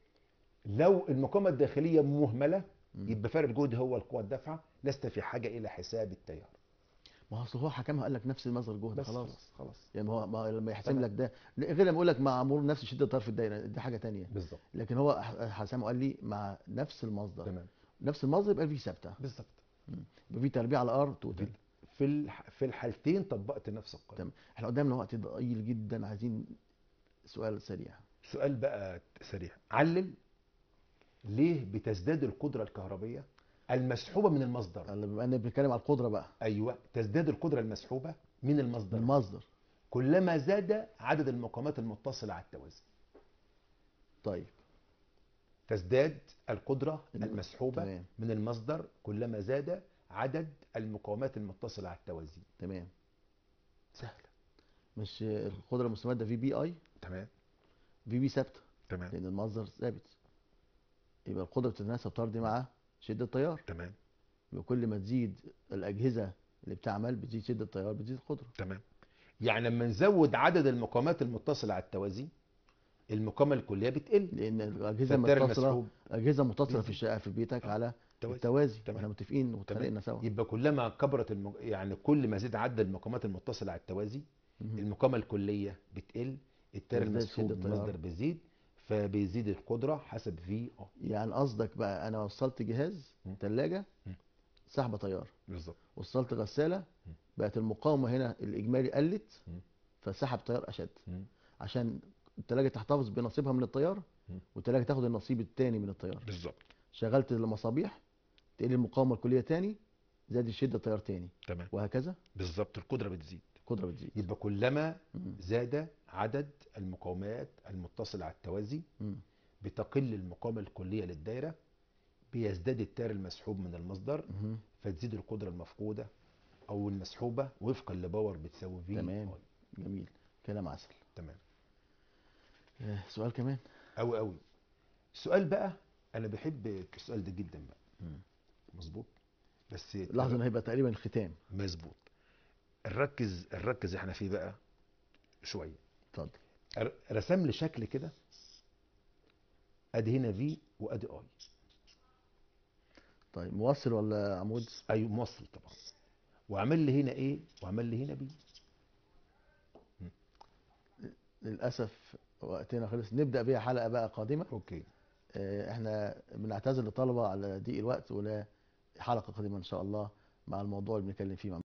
لو المقاومه الداخليه مهمله مم. يبقى فرق الجهد هو القوه الدافعه لست في حاجه الى حساب التيار ما هو أصل هو حكمها قال لك نفس المصدر جهد بس خلاص خلاص خلاص يعني هو ما لما يحسم تمام. لك ده لا، غير لما يقول لك مع مرور نفس شده طرف الدايره دي حاجه تانية بالظبط لكن هو ح- حسام قال لي مع نفس المصدر تمام نفس المصدر يبقى في ثابته بالظبط يبقى في تربيع على ار توتال في الح... في الحالتين طبقت نفس القانون تمام احنا قدامنا وقت ضئيل جدا عايزين سؤال سريع سؤال بقى سريع علل ليه بتزداد القدره الكهربيه المسحوبه من المصدر اللي بما ان بنتكلم على القدره بقى ايوه تزداد القدره المسحوبه من المصدر المصدر كلما زاد عدد المقامات المتصله على التوازي طيب تزداد القدره الم- المسحوبه تمام. من المصدر كلما زاد عدد المقاومات المتصله على التوازي تمام سهله مش القدره المستمده في بي اي تمام في بي ثابته تمام لان المصدر ثابت يبقى القدره بتتناسب طردي مع شده التيار تمام يبقى كل ما تزيد الاجهزه اللي بتعمل بتزيد شده التيار بتزيد القدره تمام يعني لما نزود عدد المقاومات المتصله على التوازي المقاومه الكليه بتقل لان الاجهزه فالتيار المتصله المسحوب اجهزه متصله في بيزيد. الشقه في بيتك على توازي. التوازي تمام. احنا متفقين واتخانقنا سوا يبقى كلما كبرت الم... يعني كل ما زاد عدد المقاومات المتصله على التوازي مهم. المقاومه الكليه بتقل التيار تزداد المسحوب شدة من التيار. المصدر بيزيد فبيزيد القدره حسب في اه يعني قصدك بقى انا وصلت جهاز مم. ثلاجه مم. سحبه تيار بالظبط وصلت غساله مم. بقت المقاومه هنا الاجمالي قلت مم. فسحب تيار اشد مم. عشان الثلاجه تحتفظ بنصيبها من التيار مم. والثلاجه تاخد النصيب الثاني من التيار بالظبط شغلت المصابيح تقل المقاومه الكليه تاني زاد الشده التيار تاني تمام وهكذا بالظبط القدره بتزيد القدره بتزيد يبقى كلما مم. زاد عدد المقاومات المتصله على التوازي مم. بتقل المقاومه الكليه للدايره بيزداد التيار المسحوب من المصدر مهم. فتزيد القدره المفقوده او المسحوبه وفقا لباور بتساوي في تمام. آي. جميل كلام عسل تمام آه، سؤال كمان قوي قوي السؤال بقى انا بحب السؤال ده جدا بقى مم. مظبوط بس لحظه انه هيبقى تقريبا الختام مظبوط نركز نركز احنا فيه بقى شويه اتفضل ر- رسم لي شكل كده ادي هنا في وادي اي طيب موصل ولا عمود ايوه موصل طبعا وعمل لي هنا ايه وعمل لي هنا بي للاسف وقتنا خلص نبدا بيها حلقه بقى قادمه اوكي آه، احنا بنعتذر للطلبه على ضيق الوقت ولا حلقه قادمه ان شاء الله مع الموضوع اللي بنتكلم فيه مع